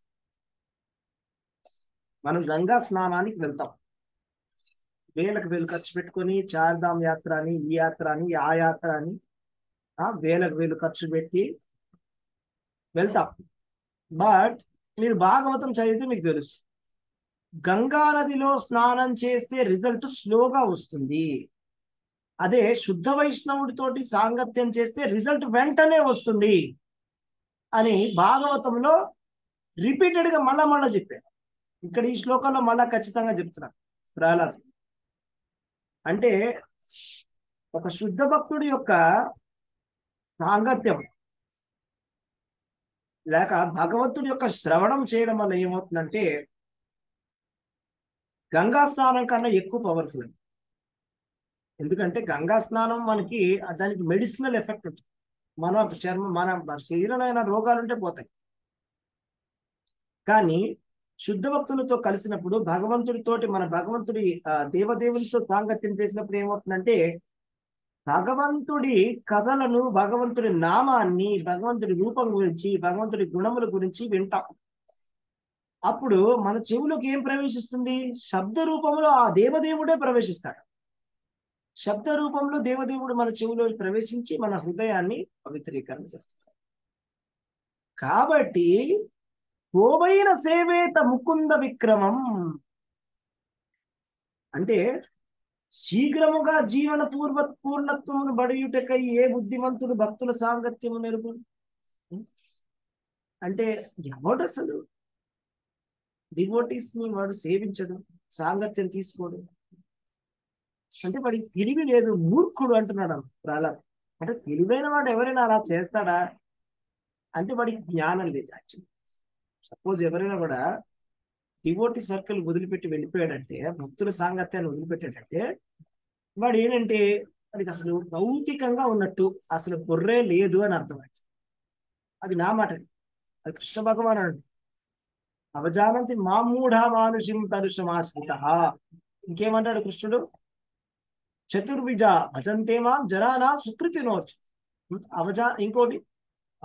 మనం గంగా స్నానానికి వెళ్తాం వేలకు వేలు ఖర్చు పెట్టుకొని చార్ధామ్ యాత్ర అని ఈ యాత్ర అని ఆ యాత్ర అని ఆ వేలకు వేలు ఖర్చు పెట్టి వెళ్తాం బట్ మీరు భాగవతం చదివితే మీకు తెలుసు గంగా నదిలో స్నానం చేస్తే రిజల్ట్ స్లోగా వస్తుంది అదే శుద్ధ వైష్ణవుడితోటి సాంగత్యం చేస్తే రిజల్ట్ వెంటనే వస్తుంది అని భాగవతంలో రిపీటెడ్ గా మళ్ళా మళ్ళా చెప్పారు ఇక్కడ ఈ శ్లోకంలో మళ్ళా ఖచ్చితంగా చెప్తున్నారు ప్రహ్లాద్ అంటే ఒక శుద్ధ భక్తుడి యొక్క సాంగత్యం లేక భగవంతుడి యొక్క శ్రవణం చేయడం వల్ల ఏమవుతుందంటే గంగా స్నానం కన్నా ఎక్కువ పవర్ఫుల్ అది ఎందుకంటే గంగా స్నానం మనకి దానికి మెడిసినల్ ఎఫెక్ట్ ఉంటుంది మన చర్మం మన శరీరంలో అయిన రోగాలు ఉంటే పోతాయి కానీ శుద్ధ భక్తులతో కలిసినప్పుడు భగవంతుడితోటి మన భగవంతుడి ఆ, దేవదేవునితో సాంగత్యం చేసినప్పుడు ఏమవుతుందంటే భగవంతుడి కథలను భగవంతుడి నామాన్ని భగవంతుడి రూపం గురించి భగవంతుడి గుణముల గురించి వింటాం అప్పుడు మన చెవులోకి ఏం ప్రవేశిస్తుంది శబ్ద రూపంలో ఆ దేవదేవుడే ప్రవేశిస్తాడు శబ్ద రూపంలో దేవదేవుడు మన చెవిలో ప్రవేశించి మన హృదయాన్ని పవిత్రీకరణ చేస్తాడు కాబట్టి పోవైన సేవేత ముకుంద విక్రమం అంటే శీఘ్రముగా జీవన పూర్వ పూర్ణత్వమును బడియుటకై ఏ బుద్ధిమంతుడు భక్తుల సాంగత్యము నెరుపు అంటే ఎవడు అసలు డివోటీస్ ని వాడు సేవించడు సాంగత్యం తీసుకోడు అంటే వాడికి తెలివి లేదు మూర్ఖుడు అంటున్నాడు ప్రహ్లాద్ అంటే తెలివైన వాడు ఎవరైనా అలా చేస్తాడా అంటే వాడికి జ్ఞానం లేదు యాక్చువల్లీ సపోజ్ ఎవరైనా కూడా డివోటీ సర్కిల్ వదిలిపెట్టి వెళ్ళిపోయాడంటే భక్తుల సాంగత్యాన్ని వదిలిపెట్టాడంటే వాడు ఏంటంటే వాడికి అసలు భౌతికంగా ఉన్నట్టు అసలు బుర్రే లేదు అని అర్థం అవుతుంది అది నా మాట అది కృష్ణ భగవాన్ అండి అవజానంతి మామూఢ మానుషిం తరుషమాశ్రిత ఇంకేమంటాడు కృష్ణుడు చతుర్విజ భజంతే మాం జనానా సుకృతి నోచ్ అవజా ఇంకోటి ఆ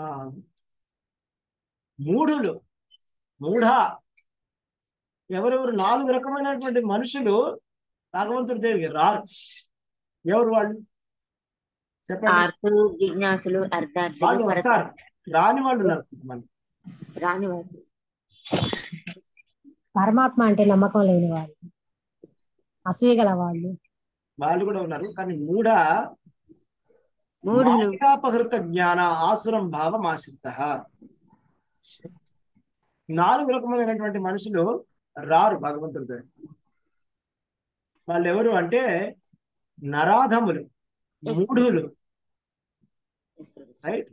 మూఢులు మూఢ ఎవరెవరు నాలుగు రకమైనటువంటి మనుషులు భగవంతుడి దగ్గరికి రారు ఎవరు వాళ్ళు చెప్పండి ఆర్తులు జిజ్ఞాసులు వాళ్ళు అర్థార్థులు వస్తారు రాని వాళ్ళు ఉన్నారు మన రాని వారు పరమాత్మ అంటే నమ్మకం లేని వాళ్ళు అసూయ గల వాళ్ళు వాళ్ళు కూడా ఉన్నారు కానీ మూఢ మూఢులు మాయాపహృత జ్ఞాన ఆసురం భావం ఆశ్రిత నాలుగు రకమైనటువంటి మనుషులు రారు భగవంతుడి దగ్గర వాళ్ళు ఎవరు అంటే నరాధములు Yes. మూఢులు రైట్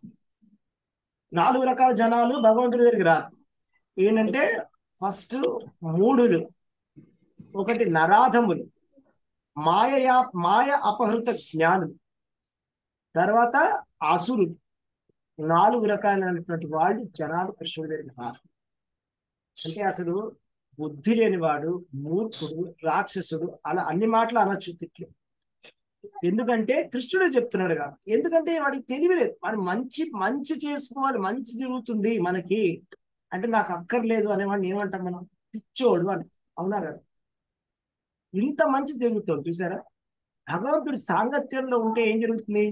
నాలుగు రకాల జనాలు భగవంతుడి దగ్గరికి రారు ఏంటంటే ఫస్ట్ మూఢులు ఒకటి నరాధములు మాయ మాయ అపహృత జ్ఞానులు తర్వాత అసురులు నాలుగు రకాలైనటువంటి వాళ్ళు జనాలు కృష్ణుడి దగ్గరికి రారు అంటే అసలు బుద్ధి లేనివాడు మూర్ఖుడు రాక్షసుడు అలా అన్ని మాటలు అనొచ్చు తిట్లు ఎందుకంటే కృష్ణుడే చెప్తున్నాడు కాబట్టి ఎందుకంటే వాడికి తెలియలేదు వాడు మంచి మంచి చేసుకోవాలి మంచి జరుగుతుంది మనకి అంటే నాకు అక్కర్లేదు అనేవాడిని ఏమంటాం మనం పిచ్చోడు అని అవునా కదా ఇంత మంచి జరుగుతుంది చూసారా భగవంతుడి సాంగత్యంలో ఉంటే ఏం జరుగుతుంది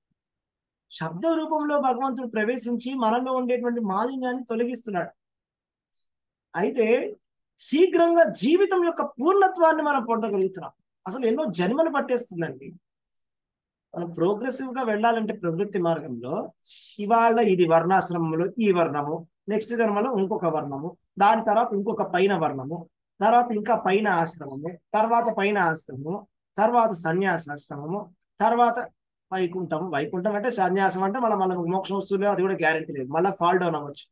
శబ్ద రూపంలో భగవంతుడు ప్రవేశించి మనలో ఉండేటువంటి మాలిన్యాన్ని తొలగిస్తున్నాడు అయితే శీఘ్రంగా జీవితం యొక్క పూర్ణత్వాన్ని మనం పొందగలుగుతున్నాం అసలు ఎన్నో జన్మలు పట్టేస్తుందండి మనం ప్రోగ్రెసివ్ గా వెళ్ళాలంటే ప్రవృత్తి మార్గంలో ఇవాళ ఇది వర్ణాశ్రమంలో ఈ వర్ణము నెక్స్ట్ జన్మలో ఇంకొక వర్ణము దాని తర్వాత ఇంకొక పైన వర్ణము తర్వాత ఇంకా పైన ఆశ్రమము తర్వాత పైన ఆశ్రమము తర్వాత సన్యాసాశ్రమము తర్వాత వైకుంఠం వైకుంఠం అంటే సన్యాసం అంటే మళ్ళీ మన మోక్షం వస్తుందో అది కూడా గ్యారెంటీ లేదు మళ్ళీ ఫాల్ డౌన్ అవ్వచ్చు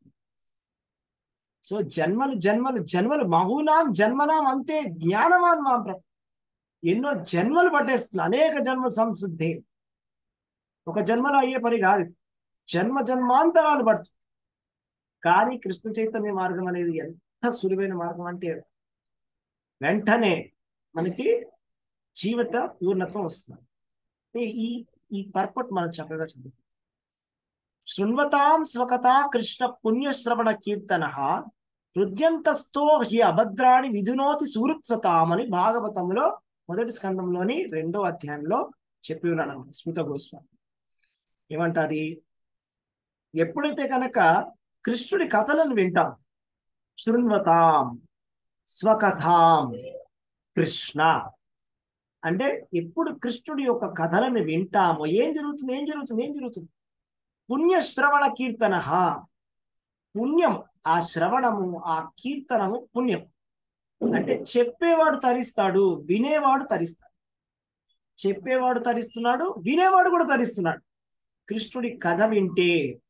సో జన్మలు జన్మలు జన్మలు మహూనాం జన్మనాం అంతే జ్ఞానవాన్ మా ప్రభు ఎన్నో జన్మలు పట్టేస్తుంది అనేక జన్మ సంశుద్ధి ఒక జన్మలో అయ్యే పని కాదు జన్మ జన్మాంతరాలు పడుతుంది కానీ కృష్ణ చైతన్య మార్గం అనేది ఎంత సులువైన మార్గం అంటే వెంటనే మనకి జీవిత పూర్ణత్వం వస్తుంది ఈ- ఈ ఈ పర్పట్ మనం చక్కగా చదువు శృణ్వతాం స్వకథా కృష్ణ పుణ్యశ్రవణ కీర్తన హృద్యంతస్థో హి అభద్రాణి విధునోతి సూరుత్సతామని భాగవతంలో మొదటి స్కందంలోని రెండో అధ్యాయంలో చెప్పి ఉన్నాడు అనమాట స్మృత గోస్వామి ఏమంటాది ఎప్పుడైతే కనుక కృష్ణుడి కథలను వింటాం శృణ్వతాం స్వకథాం కృష్ణ అంటే ఎప్పుడు కృష్ణుడి యొక్క కథలను వింటామో ఏం జరుగుతుంది ఏం జరుగుతుంది ఏం జరుగుతుంది పుణ్యశ్రవణ కీర్తన పుణ్యం ఆ శ్రవణము ఆ కీర్తనము పుణ్యం అంటే చెప్పేవాడు తరిస్తాడు వినేవాడు తరిస్తాడు చెప్పేవాడు తరిస్తున్నాడు వినేవాడు కూడా తరిస్తున్నాడు కృష్ణుడి కథ వింటే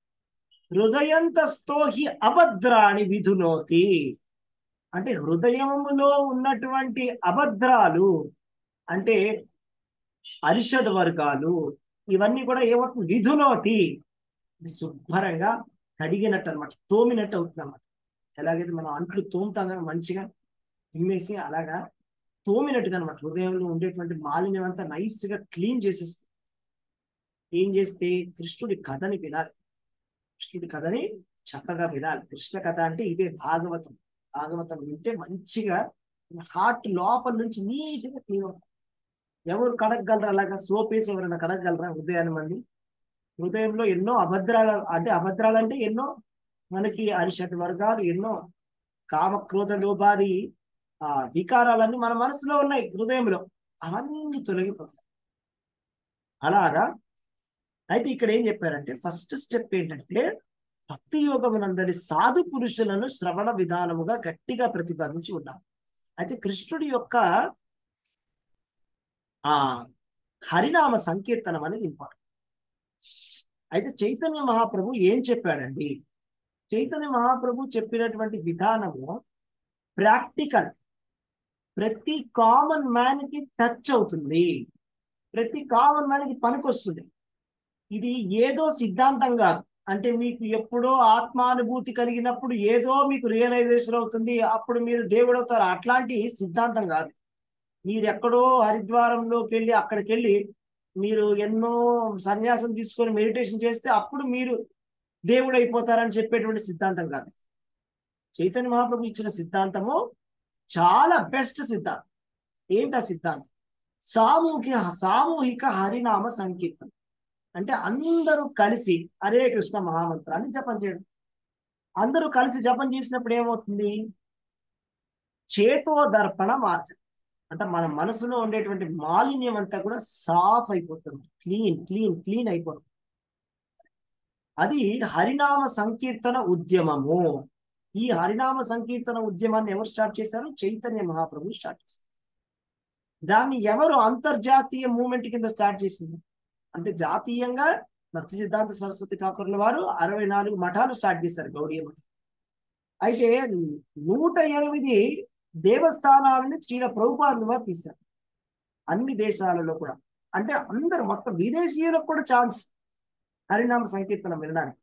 హృదయంతస్థోహి అభద్రాని విధునోతి అంటే హృదయములో ఉన్నటువంటి అభద్రాలు అంటే అరిషడ్ వర్గాలు ఇవన్నీ కూడా ఏమవుతుంది విధునోతి శుభ్రంగా కడిగినట్టు అనమాట తోమినట్టు అవుతుంది అన్నమాట ఎలాగైతే మనం అంట్లు తోముతాం కదా మంచిగా ఇమ్మేసి అలాగా తోమినట్టుగా అనమాట హృదయంలో ఉండేటువంటి మాలిన్యం అంతా నైస్ గా క్లీన్ చేసేస్తుంది ఏం చేస్తే కృష్ణుడి కథని వినాలి కృష్ణుడి కథని చక్కగా వినాలి కృష్ణ కథ అంటే ఇదే భాగవతం భాగవతం వింటే మంచిగా హార్ట్ లోపల నుంచి నీట్గా క్లీన్ అవుతుంది ఎవరు కడగలరా అలాగా సోప్ వేసి ఎవరైనా కడగలరా హృదయాన్ని మంది హృదయంలో ఎన్నో అభద్రాలు అంటే అభద్రాలు అంటే ఎన్నో మనకి అరిషట్ వర్గాలు ఎన్నో కామ క్రోధ లోపాది ఆ వికారాలన్నీ మన మనసులో ఉన్నాయి హృదయంలో అవన్నీ తొలగిపోతాయి అలాగా అయితే ఇక్కడ ఏం చెప్పారంటే ఫస్ట్ స్టెప్ ఏంటంటే భక్తి యోగమునందరి సాధు పురుషులను శ్రవణ విధానముగా గట్టిగా ప్రతిపాదించి ఉన్నాం అయితే కృష్ణుడి యొక్క ఆ హరినామ సంకీర్తనం అనేది ఇంపార్టెంట్ అయితే చైతన్య మహాప్రభు ఏం చెప్పాడండి చైతన్య మహాప్రభు చెప్పినటువంటి విధానము ప్రాక్టికల్ ప్రతి కామన్ మ్యాన్ కి టచ్ అవుతుంది ప్రతి కామన్ మ్యాన్ కి పనికొస్తుంది ఇది ఏదో సిద్ధాంతం కాదు అంటే మీకు ఎప్పుడో ఆత్మానుభూతి కలిగినప్పుడు ఏదో మీకు రియలైజేషన్ అవుతుంది అప్పుడు మీరు దేవుడు అవుతారు అట్లాంటి సిద్ధాంతం కాదు మీరు ఎక్కడో హరిద్వారంలోకి వెళ్ళి అక్కడికి వెళ్ళి మీరు ఎన్నో సన్యాసం తీసుకొని మెడిటేషన్ చేస్తే అప్పుడు మీరు దేవుడు అయిపోతారని చెప్పేటువంటి సిద్ధాంతం కాదు చైతన్య మహాప్రభు ఇచ్చిన సిద్ధాంతము చాలా బెస్ట్ సిద్ధాంతం ఏంటి ఆ సిద్ధాంతం సామూహిక సామూహిక హరినామ సంకీర్తన అంటే అందరూ కలిసి హరే కృష్ణ మహామంత్రాన్ని జపం చేయడం అందరూ కలిసి జపం చేసినప్పుడు ఏమవుతుంది చేతో దర్పణ మార్చ అంటే మన మనసులో ఉండేటువంటి మాలిన్యం అంతా కూడా సాఫ్ అయిపోతుంది క్లీన్ క్లీన్ క్లీన్ అయిపోతుంది అది హరినామ సంకీర్తన ఉద్యమము ఈ హరినామ సంకీర్తన ఉద్యమాన్ని ఎవరు స్టార్ట్ చేశారు చైతన్య మహాప్రభు స్టార్ట్ చేశారు దాన్ని ఎవరు అంతర్జాతీయ మూమెంట్ కింద స్టార్ట్ చేసింది అంటే జాతీయంగా భక్తి సిద్ధాంత సరస్వతి ఠాకూర్ల వారు అరవై నాలుగు మఠాలు స్టార్ట్ చేశారు గౌడీయ మఠం అయితే నూట ఎనిమిది దేవస్థానాలని శ్రీల ప్రభుపాదులు వారు తీశారు అన్ని దేశాలలో కూడా అంటే అందరు మొత్తం విదేశీయులకు కూడా ఛాన్స్ హరినామ సంకీర్తనం వినడానికి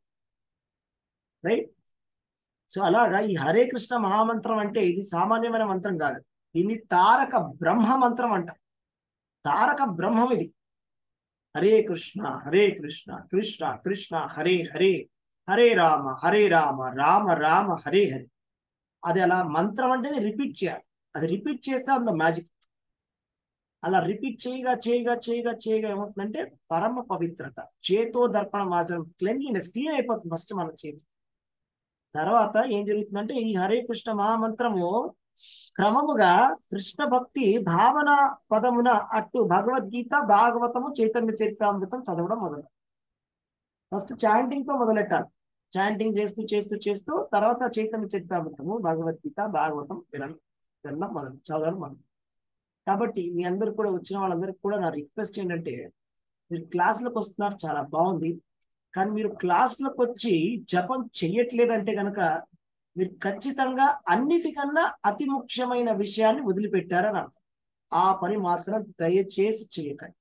రైట్ సో అలాగా ఈ హరే కృష్ణ మహామంత్రం అంటే ఇది సామాన్యమైన మంత్రం కాదు దీన్ని తారక బ్రహ్మ మంత్రం అంటారు తారక బ్రహ్మం ఇది హరే కృష్ణ హరే కృష్ణ కృష్ణ కృష్ణ హరే హరే హరే రామ హరే రామ రామ రామ హరే హరే అది అలా మంత్రం అంటేనే రిపీట్ చేయాలి అది రిపీట్ చేస్తే అందులో మ్యాజిక్ అలా రిపీట్ చేయగా చేయగా చేయగా చేయగా ఏమవుతుందంటే పరమ పవిత్రత చేతో దర్పణ మాచరం క్లెన్లీనెస్ క్లీన్ అయిపోతుంది ఫస్ట్ మన చేతి తర్వాత ఏం జరుగుతుందంటే ఈ హరే కృష్ణ మహామంత్రము క్రమముగా కృష్ణ భక్తి భావన పదమున అటు భగవద్గీత భాగవతము చైతన్య చరితామృతం చదవడం మొదలు ఫస్ట్ చాంటింగ్ తో మొదలెట్టాలి చాంటింగ్ చేస్తూ చేస్తూ చేస్తూ తర్వాత చైతన్య చరితామృతము భగవద్గీత భాగవతం వినడం వినడం మొదలు చదవడం మొదలు కాబట్టి మీ అందరు కూడా వచ్చిన వాళ్ళందరికీ కూడా నా రిక్వెస్ట్ ఏంటంటే మీరు క్లాసులకు వస్తున్నారు చాలా బాగుంది కానీ మీరు క్లాసులకు వచ్చి జపం చెయ్యట్లేదంటే కనుక మీరు ఖచ్చితంగా అన్నిటికన్నా అతి ముఖ్యమైన విషయాన్ని వదిలిపెట్టారని అర్థం ఆ పని మాత్రం దయచేసి చేయకండి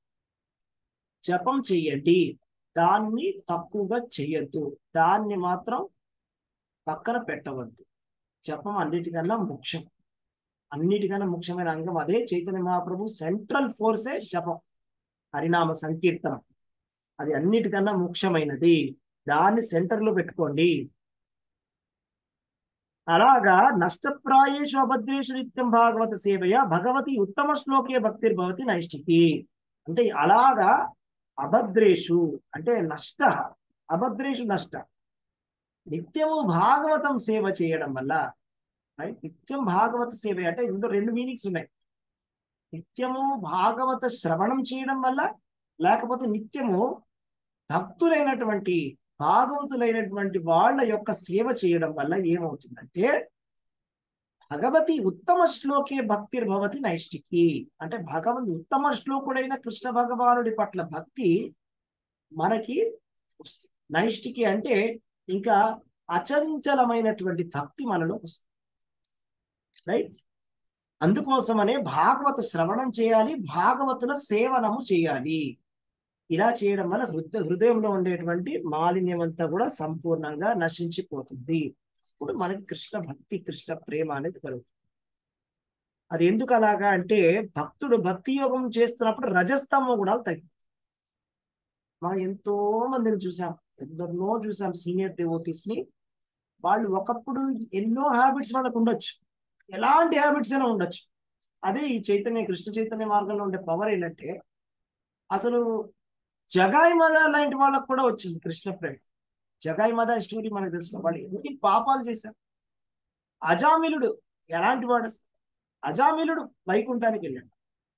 జపం చెయ్యండి దాన్ని తక్కువగా చెయ్యొద్దు దాన్ని మాత్రం పక్కన పెట్టవద్దు జపం అన్నిటికన్నా ముఖ్యం అన్నిటికన్నా ముఖ్యమైన అంగం అదే చైతన్య మహాప్రభు సెంట్రల్ ఫోర్సే జపం హరినామ సంకీర్తనం అది అన్నిటికన్నా ముఖ్యమైనది దాన్ని సెంటర్ లో పెట్టుకోండి అలాగా నష్టప్రాయేషు అభద్రేషు నిత్యం భాగవత సేవయ భగవతి ఉత్తమ శ్లోకే భక్తిర్భవతి నైష్టికి అంటే అలాగా అభద్రేషు అంటే నష్ట అభద్రేషు నష్ట నిత్యము భాగవతం సేవ చేయడం వల్ల right? నిత్యం భాగవత సేవ అంటే ఇందులో రెండు మీనింగ్స్ ఉన్నాయి నిత్యము భాగవత శ్రవణం చేయడం వల్ల లేకపోతే నిత్యము భక్తులైనటువంటి భాగవతులైనటువంటి వాళ్ళ యొక్క సేవ చేయడం వల్ల ఏమవుతుందంటే భగవతి ఉత్తమ శ్లోకే భక్తిర్భవతి నైష్టికి అంటే భగవంతు ఉత్తమ శ్లోకుడైన కృష్ణ భగవానుడి పట్ల భక్తి మనకి వస్తుంది నైష్టికి అంటే ఇంకా అచంచలమైనటువంటి భక్తి మనలో వస్తుంది రైట్ అందుకోసమనే భాగవత శ్రవణం చేయాలి భాగవతుల సేవనము చేయాలి ఇలా చేయడం వల్ల హృదయ హృదయంలో ఉండేటువంటి మాలిన్యం అంతా కూడా సంపూర్ణంగా నశించిపోతుంది ఇప్పుడు మనకి కృష్ణ భక్తి కృష్ణ ప్రేమ అనేది కలుగుతుంది అది ఎందుకు అలాగా అంటే భక్తుడు భక్తి యోగం చేస్తున్నప్పుడు రజస్తమ గుణాలు తగ్గిపోతాయి మనం ఎంతో మందిని చూసాం ఎందరినో చూసాం సీనియర్ డివోటీస్ ని వాళ్ళు ఒకప్పుడు ఎన్నో హ్యాబిట్స్ వాళ్ళకు ఉండొచ్చు ఎలాంటి హ్యాబిట్స్ అయినా ఉండొచ్చు అదే ఈ చైతన్య కృష్ణ చైతన్య మార్గంలో ఉండే పవర్ ఏంటంటే అసలు జగాయి మద లాంటి వాళ్ళకు కూడా వచ్చింది కృష్ణ ప్రేమ జగాయి మద స్టోరీ మనకు తెలుసు వాళ్ళు ఎన్ని పాపాలు చేశారు అజామిలుడు ఎలాంటి వాడు అసలు? అజామిలుడు వైకుంఠానికి వెళ్ళాడు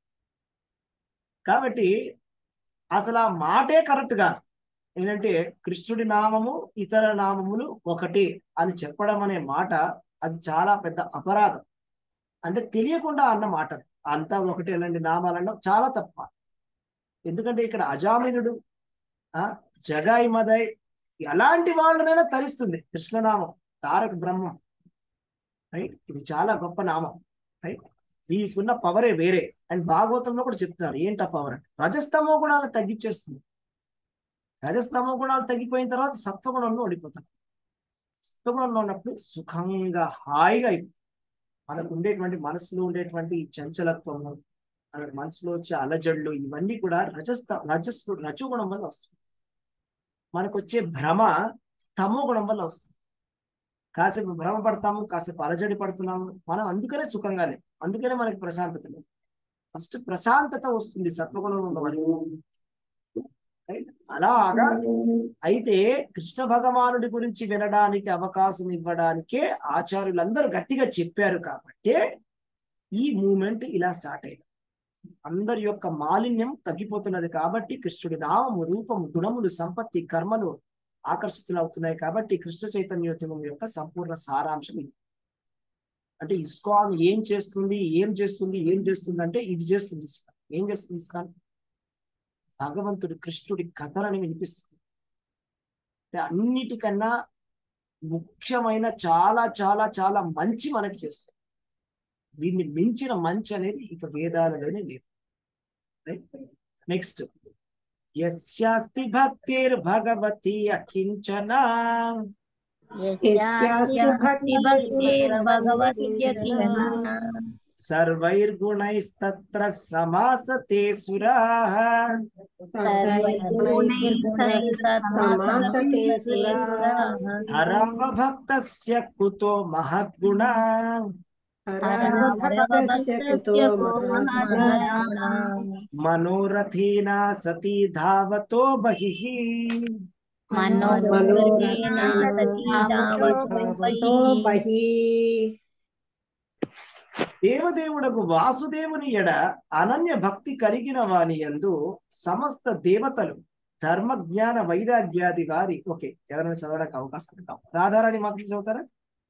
కాబట్టి అసలు ఆ మాటే కరెక్ట్ కాదు ఏంటంటే కృష్ణుడి నామము ఇతర నామములు ఒకటి అని చెప్పడం అనే మాట అది చాలా పెద్ద అపరాధం అంటే తెలియకుండా అన్న మాట అది. అంతా ఒకటి అలాంటి నామాలన్నా చాలా తప్ప ఎందుకంటే ఇక్కడ అజామినుడు ఆ జగాయి మదయ్ ఎలాంటి వాళ్ళనైనా తరిస్తుంది కృష్ణనామం తారక బ్రహ్మం రైట్ ఇది చాలా గొప్ప నామం రైట్ దీనికున్న పవరే వేరే అండ్ భాగవతంలో కూడా చెప్తున్నారు ఏంటా పవర్ అంటే రజస్తమో గుణాలు తగ్గించేస్తుంది రజస్తమో గుణాలు తగ్గిపోయిన తర్వాత సత్వగుణంలో ఉండిపోతారు సత్వగుణంలో ఉన్నప్పుడు సుఖంగా హాయిగా అయిపోతుంది మనకు ఉండేటువంటి మనసులో ఉండేటువంటి ఈ చంచలత్వము మన మనసులో వచ్చే అలజడులు ఇవన్నీ కూడా రజస్త రజస్సు రజోగుణం వల్ల వస్తుంది మనకు వచ్చే భ్రమ తమో గుణం వల్ల వస్తుంది కాసేపు భ్రమ పడతాము కాసేపు అలజడి పడుతున్నాము మనం అందుకనే సుఖంగా లేదు అందుకనే మనకి ప్రశాంతత లేదు ఫస్ట్ ప్రశాంతత వస్తుంది సత్వగుణంలో ఉన్న వారికి Right? అలాగా అయితే కృష్ణ భగవానుడి గురించి వినడానికి అవకాశం ఇవ్వడానికే ఆచార్యులందరూ గట్టిగా చెప్పారు కాబట్టే ఈ మూమెంట్ ఇలా స్టార్ట్ అయింది అందరి యొక్క మాలిన్యం తగ్గిపోతున్నది కాబట్టి కృష్ణుడి నామము రూపము గుణములు సంపత్తి కర్మలు ఆకర్షితులవుతున్నాయి కాబట్టి కృష్ణ చైతన్యోద్యమం యొక్క సంపూర్ణ సారాంశం ఇది అంటే ఇస్కాన్ ఏం చేస్తుంది ఏం చేస్తుంది ఏం చేస్తుంది అంటే ఇది చేస్తుంది ఇస్కాన్ ఏం చేస్తుంది ఇస్కాన్ భగవంతుడి కృష్ణుడి కథలని వినిపిస్తుంది అంటే అన్నిటికన్నా ముఖ్యమైన చాలా చాలా చాలా మంచి మనకి చేస్తుంది దీన్ని మించిన మంచి అనేది ఇక వేదాలలోనే లేదు నెక్స్ట్ యస్యాస్తి భక్తిర్ భగవతి అకించన యస్యాస్తి భక్తిర్భగవతిర్భగవతిర్యకించన సర్వైర్గుణైస్తత్ర సమాసతే సురాః సమాసతే సురాః హరామభక్తస్య కుతో మహద్గుణ హరభక్తస్య కుతో మహాత్మనా మనోరథేనా సతీ ధావతో బహిః మనోరథావతో బహి దేవదేవుడకు వాసుదేవుని ఎడ అనన్య భక్తి కలిగిన వాని యందు సమస్త దేవతలు ధర్మ జ్ఞాన వైరాగ్యాది వారి ఓకే ఎవరైనా చదవడానికి అవకాశం ఇద్దాం రాధారాణి మాత్రం చదువుతారా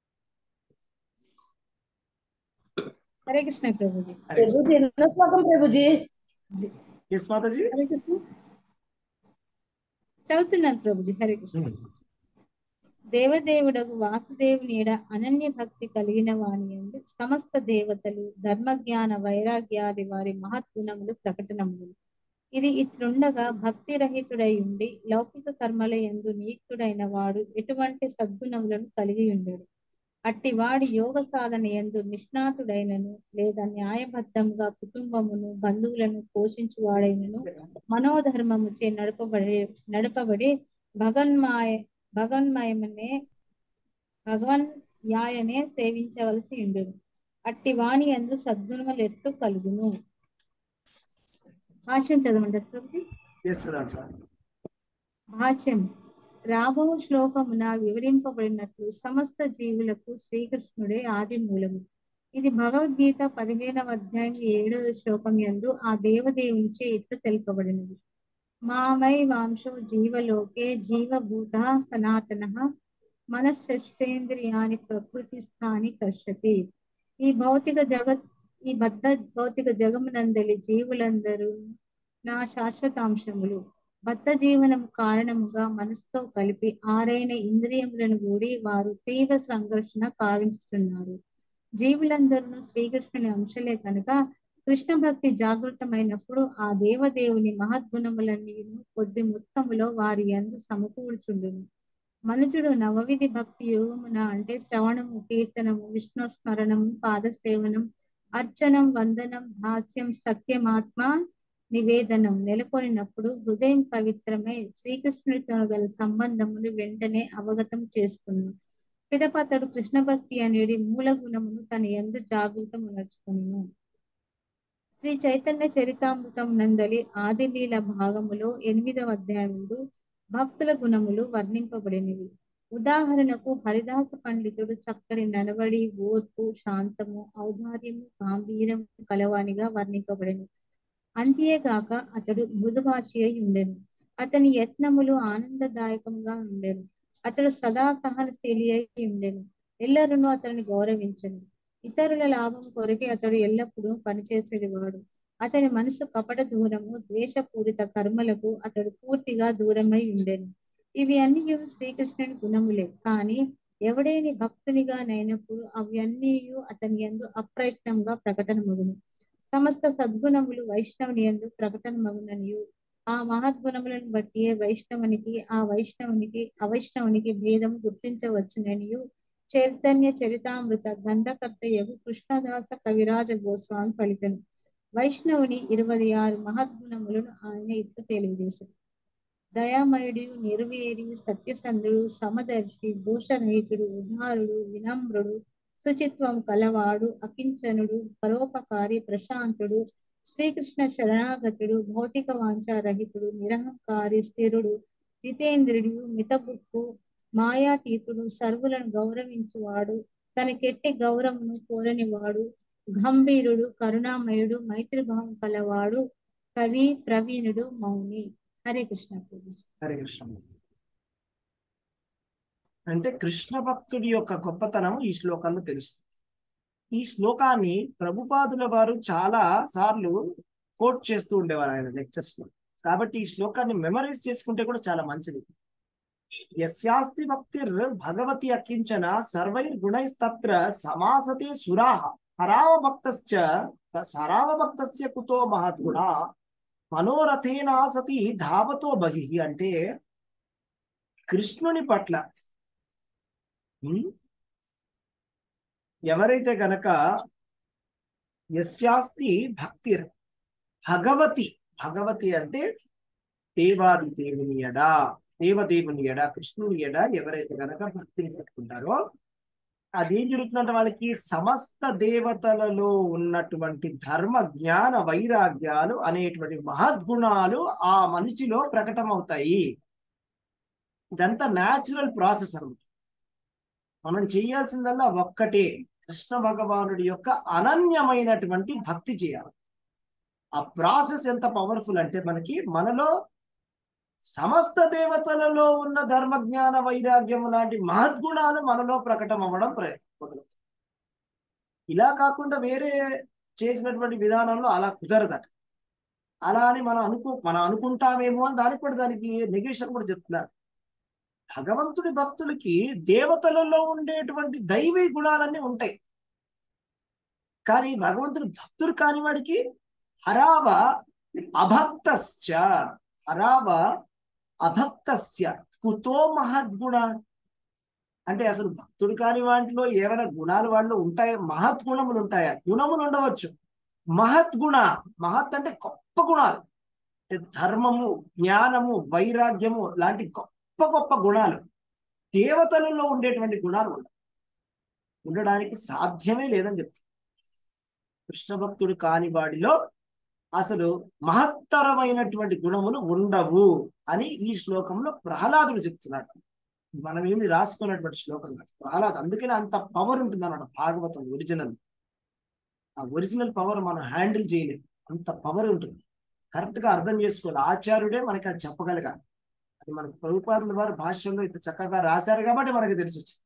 హరే కృష్ణ ప్రభుజీ హరే ప్రభుజీ ఎన్నో శ్లోకం ప్రభుజీ ఎస్ మాతాజీ హరే కృష్ణ చదువుతున్నాను ప్రభుజీ హరే కృష్ణ దేవదేవుడకు వాసుదేవుని ఎడ అనన్య భక్తి కలిగిన వాని యందు సమస్త దేవతలు ధర్మజ్ఞాన వైరాగ్యాది వారి మహద్గుణములు ప్రకటనములు ఇది ఇట్లుండగా భక్తి రహితుడై ఉండి లౌకిక కర్మల యందు నియుక్తుడైన వాడు ఎటువంటి సద్గుణములను కలిగి ఉండడు అట్టి వాడి యోగ సాధన యందు నిష్ణాతుడైనను లేదా న్యాయబద్ధంగా కుటుంబమును బంధువులను పోషించువాడైనను మనోధర్మముచే నడపబడే నడపబడి భగన్మాయ భగన్మయమనే భగవన్ యాయనే సేవించవలసి ఉండును అట్టి వాణి అందు సద్గుణములు ఎట్లు కలుగును భాష్యం చదవంటారు ప్రభుజీ ఎస్ చదవండి సార్ భాష్యం రాబో శ్లోకమున వివరింపబడినట్లు సమస్త జీవులకు శ్రీకృష్ణుడే ఆది మూలము ఇది భగవద్గీత పదిహేనవ అధ్యాయం ఏడవ శ్లోకం యందు ఆ దేవదేవునిచే ఇట్లు తెలుపబడినది మామై వాంశో జీవలోకే జీవభూత సనాతన మనశ్చేంద్రియాని ప్రకృతి స్థాని కర్షతి ఈ భౌతిక జగత్ ఈ బద్ధ భౌతిక జగమునందలి జీవులందరూ నా శాశ్వతాంశములు బద్ధ జీవనం కారణముగా మనసుతో కలిపి ఆరైన ఇంద్రియములను కూడి వారు తీవ్ర సంఘర్షణ కావించుతున్నారు జీవులందరూ శ్రీకృష్ణుని అంశలే కనుక కృష్ణ భక్తి జాగృతమైనప్పుడు ఆ దేవదేవుని మహద్గుణములన్నీ కొద్ది మొత్తములో వారి యందు సమకూర్చుండును మనుజుడు నవవిధి భక్తి యోగమున అంటే శ్రవణము కీర్తనము విష్ణు స్మరణము పాదసేవనం అర్చనం వందనం దాస్యం సత్యమాత్మ నివేదనం నెలకొనినప్పుడు హృదయం పవిత్రమై శ్రీకృష్ణుడితో గల సంబంధమును వెంటనే అవగతం చేసుకున్నాను పిదపతడు కృష్ణ భక్తి అనేది మూల గుణమును తన ఎందు జాగృతం నడుచుకును శ్రీ చైతన్య చరితామృతం నందలి ఆదిలీల భాగములో ఎనిమిదవ అధ్యాయముందు భక్తుల గుణములు వర్ణింపబడినవి ఉదాహరణకు హరిదాస పండితుడు చక్కటి నడవడి ఓర్పు శాంతము ఔదార్యము గాంభీర్యము కలవానిగా వర్ణింపబడినవి అంతేగాక అతడు మృదుభాషి అయి ఉండెను అతని యత్నములు ఆనందదాయకంగా ఉండెను అతడు సదా సహనశీలి అయి ఉండెను ఎల్లరును అతనిని గౌరవించను ఇతరుల లాభం కొరకే అతడు ఎల్లప్పుడూ పనిచేసేవాడు అతని మనసు కపట దూరము ద్వేషపూరిత కర్మలకు అతడు పూర్తిగా దూరమై ఉండెను ఇవి అన్ని శ్రీకృష్ణుని గుణములే కానీ ఎవడేని భక్తునిగా నైనప్పుడు అవి అన్నీ అతని ఎందు అప్రయత్నంగా ప్రకటనమగును సమస్త సద్గుణములు వైష్ణవుని ఎందు ప్రకటన మగుననియు ఆ మహద్గుణములను బట్టి వైష్ణవునికి ఆ వైష్ణవునికి అవైష్ణవునికి భేదం గుర్తించవచ్చుననియు చైతన్య చరితామృత గంధకర్తయగు కృష్ణదాస కవిరాజ గోస్వామి పలికను వైష్ణవుని ఇరవై ఆరు మహద్గుణములను ఆయన ఇట్లు తెలియజేశారు దయామయుడు నిర్వేరి సత్యసంధుడు సమదర్శి దోషరహితుడు ఉదారుడు వినమ్రుడు శుచిత్వం కలవాడు అకించనుడు పరోపకారి ప్రశాంతుడు శ్రీకృష్ణ శరణాగతుడు భౌతిక వాంఛారహితుడు నిరహంకారి స్థిరుడు జితేంద్రుడు మితబుక్కు మాయాతీతుడు సర్వులను గౌరవించువాడు తనకెట్టి గౌరవమును కోరనివాడు గంభీరుడు కరుణామయుడు మైత్రిభావం కలవాడు కవి ప్రవీణుడు మౌని హరే కృష్ణ ప్రభుజీ హరే కృష్ణ అంటే కృష్ణ భక్తుడి యొక్క గొప్పతనం ఈ శ్లోకంలో తెలుస్తుంది ఈ శ్లోకాన్ని ప్రభుపాదుల వారు చాలా సార్లు కోట్ చేస్తూ ఉండేవారు ఆయన లెక్చర్స్ లో కాబట్టి ఈ శ్లోకాన్ని మెమరైజ్ చేసుకుంటే కూడా చాలా మంచిది యస్యాస్తి భక్తిర్ భగవతి అకించన సర్వైర్ గుణైస్తత్ర సమాసతే సురాహ హరావ భక్తశ్చ సరావ భక్తస్య కుతో మహద్గుణ మనోరథేనా సతి ధావతో బహి అంటే కృష్ణుని పట్ల ఉమ్, ఎవరైతే గనక యస్యాస్తి భక్తి భగవతి భగవతి అంటే దేవాది దేవుని ఎడ దేవదేవుని ఎడ కృష్ణుని ఎడ ఎవరైతే గనక భక్తిని పెట్టుకుంటారో అదేం జరుగుతుందంటే వాళ్ళకి సమస్త దేవతలలో ఉన్నటువంటి ధర్మ జ్ఞాన వైరాగ్యాలు అనేటువంటి మహద్గుణాలు ఆ మనిషిలో ప్రకటమవుతాయి ఇదంతా న్యాచురల్ ప్రాసెస్ అనమాట మనం చేయాల్సిందల్లా ఒక్కటే కృష్ణ భగవానుడి యొక్క అనన్యమైనటువంటి భక్తి చేయాలి ఆ ప్రాసెస్ ఎంత పవర్ఫుల్ అంటే మనకి మనలో సమస్త దేవతలలో ఉన్న ధర్మ జ్ఞాన వైరాగ్యం లాంటి మహద్గుణాలు మనలో ప్రకటన అవ్వడం ప్ర- మొదలవుతాయి ఇలా కాకుండా వేరే చేసినటువంటి విధానంలో అలా కుదరదట అలా అని మనం అనుకో మనం అనుకుంటామేమో అని దానికి కూడా దానికి నెగేషన్ కూడా చెప్తున్నారు భగవంతుడి భక్తులకి దేవతలలో ఉండేటువంటి దైవీ గుణాలన్నీ ఉంటాయి కానీ భగవంతుడి భక్తుడు కాని వాడికి హరావ అభక్తశ్చ హరావ అభక్తస్య కుతో మహద్గుణ అంటే అసలు భక్తుడు కాని వాటిలో ఏమైనా గుణాలు వాళ్ళు ఉంటాయా మహత్ గుణములు ఉంటాయా గుణములు ఉండవచ్చు మహద్గుణ మహత్ అంటే గొప్ప గుణాలు అంటే ధర్మము జ్ఞానము వైరాగ్యము లాంటి గొప్ప గొప్ప గుణాలు దేవతలలో ఉండేటువంటి గుణాలు ఉండవు ఉండడానికి సాధ్యమే లేదని చెప్తారు కృష్ణ భక్తుడు కాని వాడిలో అసలు మహత్తరమైనటువంటి గుణములు ఉండవు అని ఈ శ్లోకంలో ప్రహ్లాదుడు చెప్తున్నాడు మనం ఏమి రాసుకున్నటువంటి శ్లోకం కాదు ప్రహ్లాద్ అందుకనే అంత పవర్ ఉంటుంది అన్నమాట భాగవతం ఒరిజినల్ ఆ ఒరిజినల్ పవర్ మనం హ్యాండిల్ చేయలేము అంత పవర్ ఉంటుంది కరెక్ట్ గా అర్థం చేసుకోవాలి ఆచార్యుడే మనకి అది చెప్పగలగాలి అది మనకు ప్రభుపాదుల వారు భాష్యంలో ఇంత చక్కగా రాశారు కాబట్టి మనకి తెలిసి వచ్చింది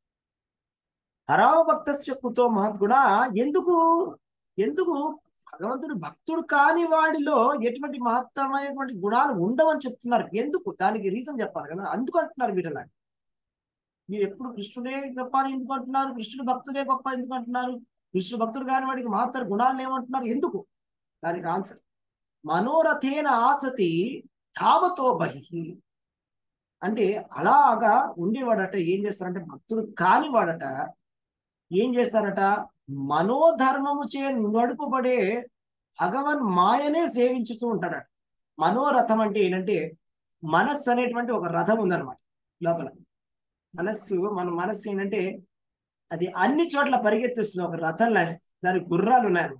హరావ భక్తస్య కుతో మహద్గుణ ఎందుకు ఎందుకు భగవంతుడు భక్తుడు కాని వాడిలో ఎటువంటి మహత్తరమైనటువంటి గుణాలు ఉండవని చెప్తున్నారు ఎందుకు దానికి రీజన్ చెప్పాలి కదా అందుకు అంటున్నారు మీరు అలా మీరు ఎప్పుడు కృష్ణుడే గొప్ప అని ఎందుకు అంటున్నారు కృష్ణుడు భక్తుడే గొప్ప ఎందుకు అంటున్నారు కృష్ణుడు భక్తుడు కాని వాడికి మహత్తర గుణాలు ఏమంటున్నారు ఎందుకు దానికి ఆన్సర్ మనోరథేన ఆసతి ధావతో బహి అంటే అలాగా ఉండేవాడట ఏం చేస్తారంటే భక్తుడు కాని వాడట ఏం చేస్తారట మనోధర్మము చే నడుపబడే భగవన్ మాయనే సేవించుతూ ఉంటాడట మనోరథం అంటే ఏంటంటే మనస్సు అనేటువంటి ఒక రథం ఉందన్నమాట లోపల మనస్సు మన మనస్సు ఏంటంటే అది అన్ని చోట్ల పరిగెత్తిస్తుంది ఒక రథం లాంటి దాని గుర్రాలు ఉన్నాయి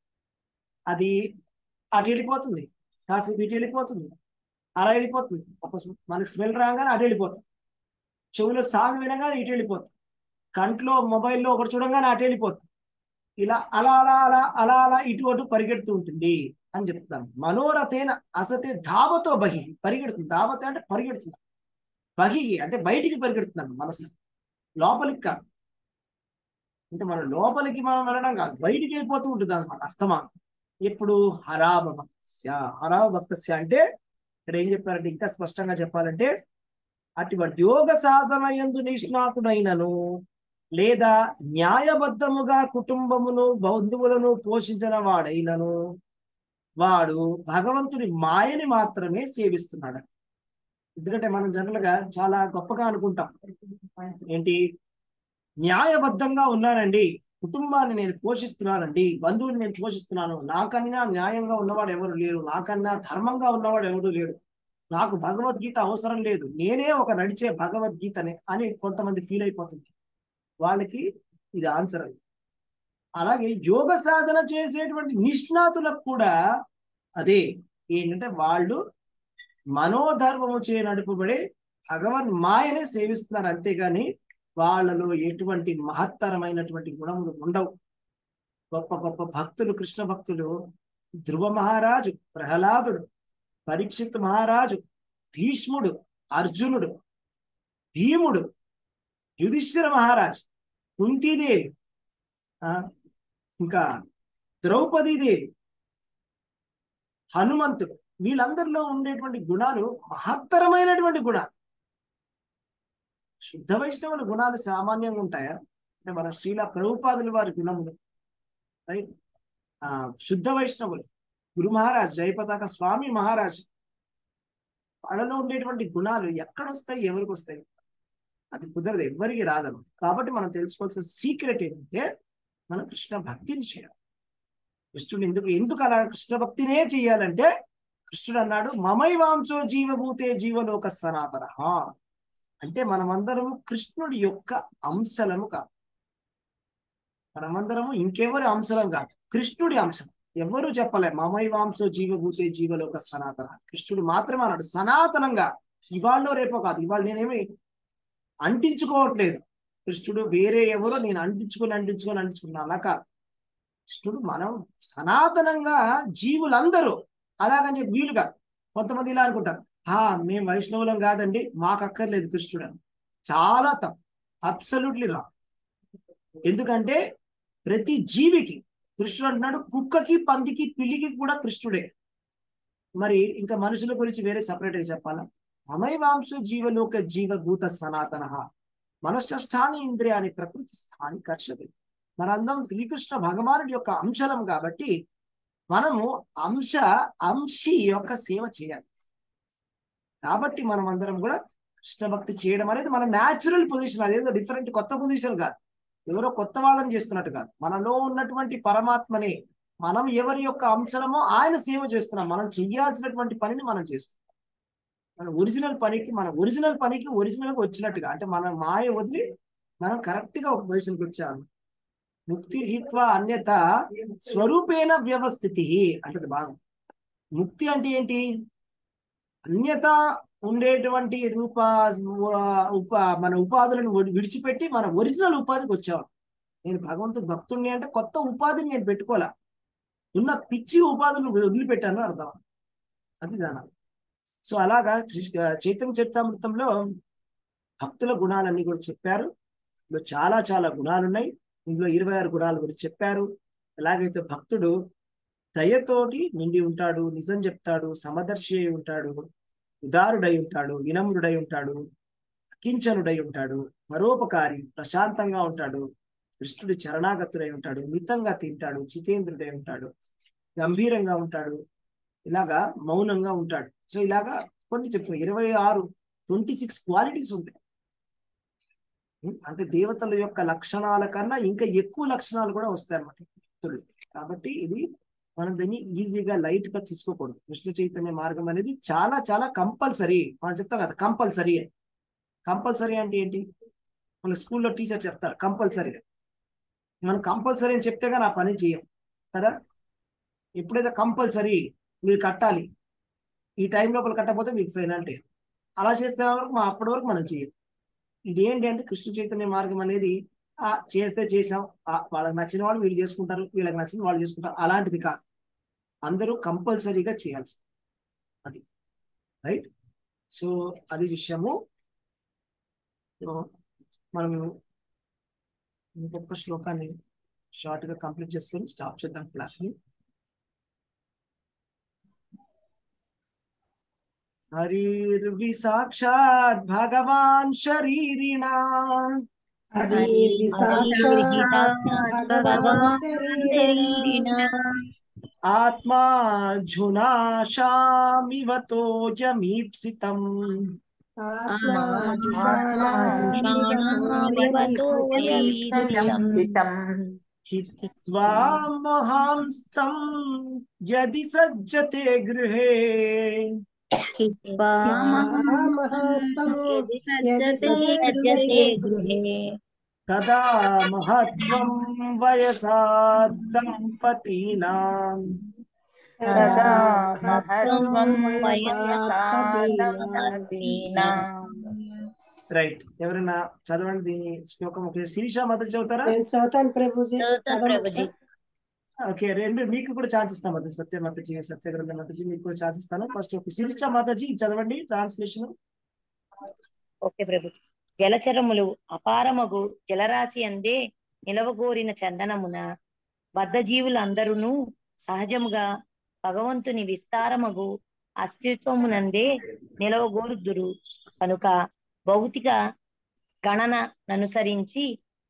అది అటు వెళ్ళిపోతుంది కాసేపు ఇటు వెళ్ళిపోతుంది అలా వెళ్ళిపోతుంది ఒక మనకి స్మెల్ రాగానే అటు వెళ్ళిపోతుంది చెవులో సాగు వినగానే ఇటు వెళ్ళిపోతుంది కంట్లో మొబైల్లో ఒకటి చూడంగానే అటు వెళ్ళిపోతుంది ఇలా అలా అలా అలా అలా అలా ఇటు అటు పరిగెడుతూ ఉంటుంది అని చెప్తాను మనోరథేన అసతే ధావతో బహి పరిగెడుతుంది ధావత అంటే పరిగెడుతుంది బహి అంటే బయటికి పరిగెడుతున్నాను మనసు లోపలికి కాదు అంటే మన లోపలికి మనం వెళ్ళడం కాదు బయటికి వెళ్ళిపోతూ ఉంటుంది అనమాట అస్తమానం ఎప్పుడు హరాభ భక్తస్య హరాభ భక్తస్య అంటే ఇక్కడ ఏం చెప్పారంటే ఇంకా స్పష్టంగా చెప్పాలంటే అటువంటి యోగ సాధన ఎందు నిష్ణాతుడైనను లేదా న్యాయబద్ధముగా కుటుంబమును బంధువులను పోషించిన వాడైనను వాడు భగవంతుని మాయని మాత్రమే సేవిస్తున్నాడు ఎందుకంటే మనం జనరల్ గా చాలా గొప్పగా అనుకుంటాం ఏంటి న్యాయబద్ధంగా ఉన్నానండి కుటుంబాన్ని నేను పోషిస్తున్నానండి బంధువుని నేను పోషిస్తున్నాను నాకన్నా న్యాయంగా ఉన్నవాడు ఎవరు లేరు నాకన్నా ధర్మంగా ఉన్నవాడు ఎవరు లేడు నాకు భగవద్గీత అవసరం లేదు నేనే ఒక నడిచే భగవద్గీతని అని కొంతమంది ఫీల్ అయిపోతుంది వాళ్ళకి ఇది ఆన్సర్ అండి అలాగే యోగ సాధన చేసేటువంటి నిష్ణాతులకు కూడా అదే ఏంటంటే వాళ్ళు మనోధర్మము చే నడుపబడే భగవన్ మాయనే సేవిస్తున్నారు అంతేగాని వాళ్ళలో ఎటువంటి మహత్తరమైనటువంటి గుణములు ఉండవు గొప్ప గొప్ప భక్తులు కృష్ణ భక్తులు ధ్రువ మహారాజు ప్రహ్లాదుడు పరీక్షిత్ మహారాజు భీష్ముడు అర్జునుడు భీముడు యుధిష్ఠిర మహారాజ్ కుంతీదేవి ఆ, ఇంకా ద్రౌపదీదేవి హనుమంతుడు వీళ్ళందరిలో ఉండేటువంటి గుణాలు మహత్తరమైనటువంటి గుణాలు శుద్ధ వైష్ణవుల గుణాలు సామాన్యంగా ఉంటాయా అంటే మన శ్రీల ప్రభుపాదుల వారి గుణములు రైట్ ఆ శుద్ధ వైష్ణవులు గురు మహారాజ్ జయపతాక స్వామి మహారాజ్ వాళ్ళలో ఉండేటువంటి గుణాలు ఎక్కడొస్తాయి ఎవరికి వస్తాయి అది కుదరదు ఎవరికి రాదను కాబట్టి మనం తెలుసుకోవాల్సిన సీక్రెట్ ఏంటంటే మనం కృష్ణ భక్తిని చేయాలి కృష్ణుడు ఎందుకు ఎందుకు అలా కృష్ణ భక్తినే చేయాలంటే కృష్ణుడు అన్నాడు మమైవాంశో జీవభూతే జీవలోక సనాతన అంటే మనమందరము కృష్ణుడి యొక్క అంశలము కాదు మనమందరము ఇంకెవరి అంశలం కాదు కృష్ణుడి అంశం ఎవరు చెప్పలే మమైవాంశో జీవభూతే జీవలోక సనాతన కృష్ణుడు మాత్రమే అన్నాడు సనాతనంగా ఇవాళ్ళలో రేపో కాదు ఇవాళ నేనేమి అంటించుకోవట్లేదు కృష్ణుడు వేరే ఎవరో నేను అంటించుకొని అంటించుకొని అంటించుకున్నా అలా కాదు కృష్ణుడు మనం సనాతనంగా జీవులందరూ అలాగని చెప్పి వీలుగా కొంతమంది ఇలా అనుకుంటారు హా మేము వైష్ణవులం కాదండి మాకు అక్కర్లేదు కృష్ణుడు అని చాలా తప్పు అబ్సల్యూట్లీ రా ఎందుకంటే ప్రతి జీవికి కృష్ణుడు అంటున్నాడు కుక్కకి పందికి పిల్లికి కూడా కృష్ణుడే మరి ఇంకా మనుషుల గురించి వేరే సపరేట్ గా చెప్పాలా అమైవాంశ జీవలోక జీవభూత సనాతన మనశ్చష్టాని ఇంద్రియాన్ని ప్రకృతి స్థాని కర్షది మనందరం శ్రీకృష్ణ భగవానుడి యొక్క అంశలం కాబట్టి మనము అంశ అంశి యొక్క సేవ చేయాలి కాబట్టి మనం అందరం కూడా కృష్ణ భక్తి చేయడం అనేది మన న్యాచురల్ పొజిషన్ అదేదో డిఫరెంట్ కొత్త పొజిషన్ కాదు ఎవరో కొత్త వాళ్ళని చేస్తున్నట్టు కాదు మనలో ఉన్నటువంటి పరమాత్మని మనం ఎవరి యొక్క అంశలమో ఆయన సేవ చేస్తున్నాం మనం చెయ్యాల్సినటువంటి పనిని మనం చేస్తున్నాం మన ఒరిజినల్ పనికి మన ఒరిజినల్ పనికి ఒరిజినల్ గా వచ్చినట్టుగా అంటే మన మాయ వదిలి మనం కరెక్ట్ గా ఒక పొజిషన్కి వచ్చాము ముక్తి హిత్వ అన్యత స్వరూపేణ వ్యవస్థితి అంటది బాగా ముక్తి అంటే ఏంటి అన్యత ఉండేటువంటి రూప ఉప మన ఉపాధులను వడి- విడిచిపెట్టి మన ఒరిజినల్ ఉపాధికి వచ్చాము నేను భగవంతుడు భక్తుడిని అంటే కొత్త ఉపాధిని నేను పెట్టుకోలే ఉన్న పిచ్చి ఉపాధులను వదిలిపెట్టాను అర్థం అది దాని సో అలాగా శ్రీ- చైతన్య చరితామృతంలో భక్తుల గుణాలన్నీ కూడా చెప్పారు ఇందులో చాలా చాలా గుణాలు ఉన్నాయి ఇందులో ఇరవై ఆరు గుణాల గురించి చెప్పారు ఎలాగైతే భక్తుడు దయతోటి నిండి ఉంటాడు నిజం చెప్తాడు సమదర్శి అయి ఉంటాడు ఉదారుడై ఉంటాడు వినమ్రుడై ఉంటాడు అకించనుడై ఉంటాడు పరోపకారి ప్రశాంతంగా ఉంటాడు కృష్ణుడి చరణాగతుడై ఉంటాడు మితంగా తింటాడు జితేంద్రుడై ఉంటాడు గంభీరంగా ఉంటాడు ఇలాగా మౌనంగా ఉంటాడు సో ఇలాగా కొన్ని చెప్తున్నాయి ఇరవై ఆరు ట్వంటీ సిక్స్ క్వాలిటీస్ ఉంటాయి ఉం, అంటే దేవతల యొక్క లక్షణాల కన్నా ఇంకా ఎక్కువ లక్షణాలు కూడా వస్తాయి అన్నమాట భక్తులు కాబట్టి ఇది మనం దీన్ని ఈజీగా లైట్ గా తీసుకోకూడదు కృష్ణ చైతన్య మార్గం అనేది చాలా చాలా కంపల్సరీ మనం చెప్తాం కదా కంపల్సరీ కంపల్సరీ అంటే ఏంటి మన స్కూల్లో టీచర్ చెప్తారు కంపల్సరీ మనం కంపల్సరీ అని చెప్తే కానీ ఆ పని చేయం కదా ఎప్పుడైతే కంపల్సరీ మీరు కట్టాలి ఈ టైం లోపల కట్టకపోతే మీకు పెనాల్టీ అలా చేస్తే వరకు మా అప్పటి వరకు మనం చేయం ఇదేంటి అంటే కృష్ణ చైతన్య మార్గం అనేది ఆ చేస్తే చేసాం ఆ వాళ్ళకి నచ్చిన వాళ్ళు వీళ్ళు చేసుకుంటారు వీళ్ళకి నచ్చిన వాళ్ళు చేసుకుంటారు అలాంటిది కాదు అందరూ కంపల్సరీగా చేయాల్సి అది రైట్ సో అది విషయము సో మనం ఇంకొక శ్లోకాన్ని షార్ట్ గా కంప్లీట్ చేసుకొని స్టాప్ చేద్దాం క్లాస్ ని హరిర్వి సాక్షాత్ భగవాన్ శరీరిణా హరి సాక్షాత్ భగవాన్ శరీరేణ ఆత్మా జునాశామివ తోజమీప్సితం ఆత్మా జుషాణామివతోయమీప్సితం. హిత్వా మహాంస్తం యది సజ్జతే గృహే మహాస్తము యది సజ్జతే సజ్జతే గృహే తదా మహత్వం వయసా దంపతీనాం తదా మహత్వం వయసాదీనాం రైట్ ఎవరైనా చదవండి దీని శ్లోకం ఓకే శిరీష మత చదువుతారా నేను చదువుతాను ప్రభుజీ చదువుతాను ప్రభుజీ ఓకే రెండు మీకు కూడా ఛాన్స్ ఇస్తాం మత సత్య మతజీ సత్య గ్రంథ మతజీ మీకు కూడా ఛాన్స్ ఇస్తాను ఫస్ట్ ఒక శిరీష మాతాజీ చదవండి ట్రాన్స్లేషన్ ఓకే ప్రభు జలచరములు అపారమగు జలరాశి అందే నిలవగోరిన చందనమున బద్ధజీవులందరూను సహజముగా భగవంతుని విస్తారమగు అస్తిత్వమునందే నిలవగోరుదురు కనుక భౌతిక గణననుసరించి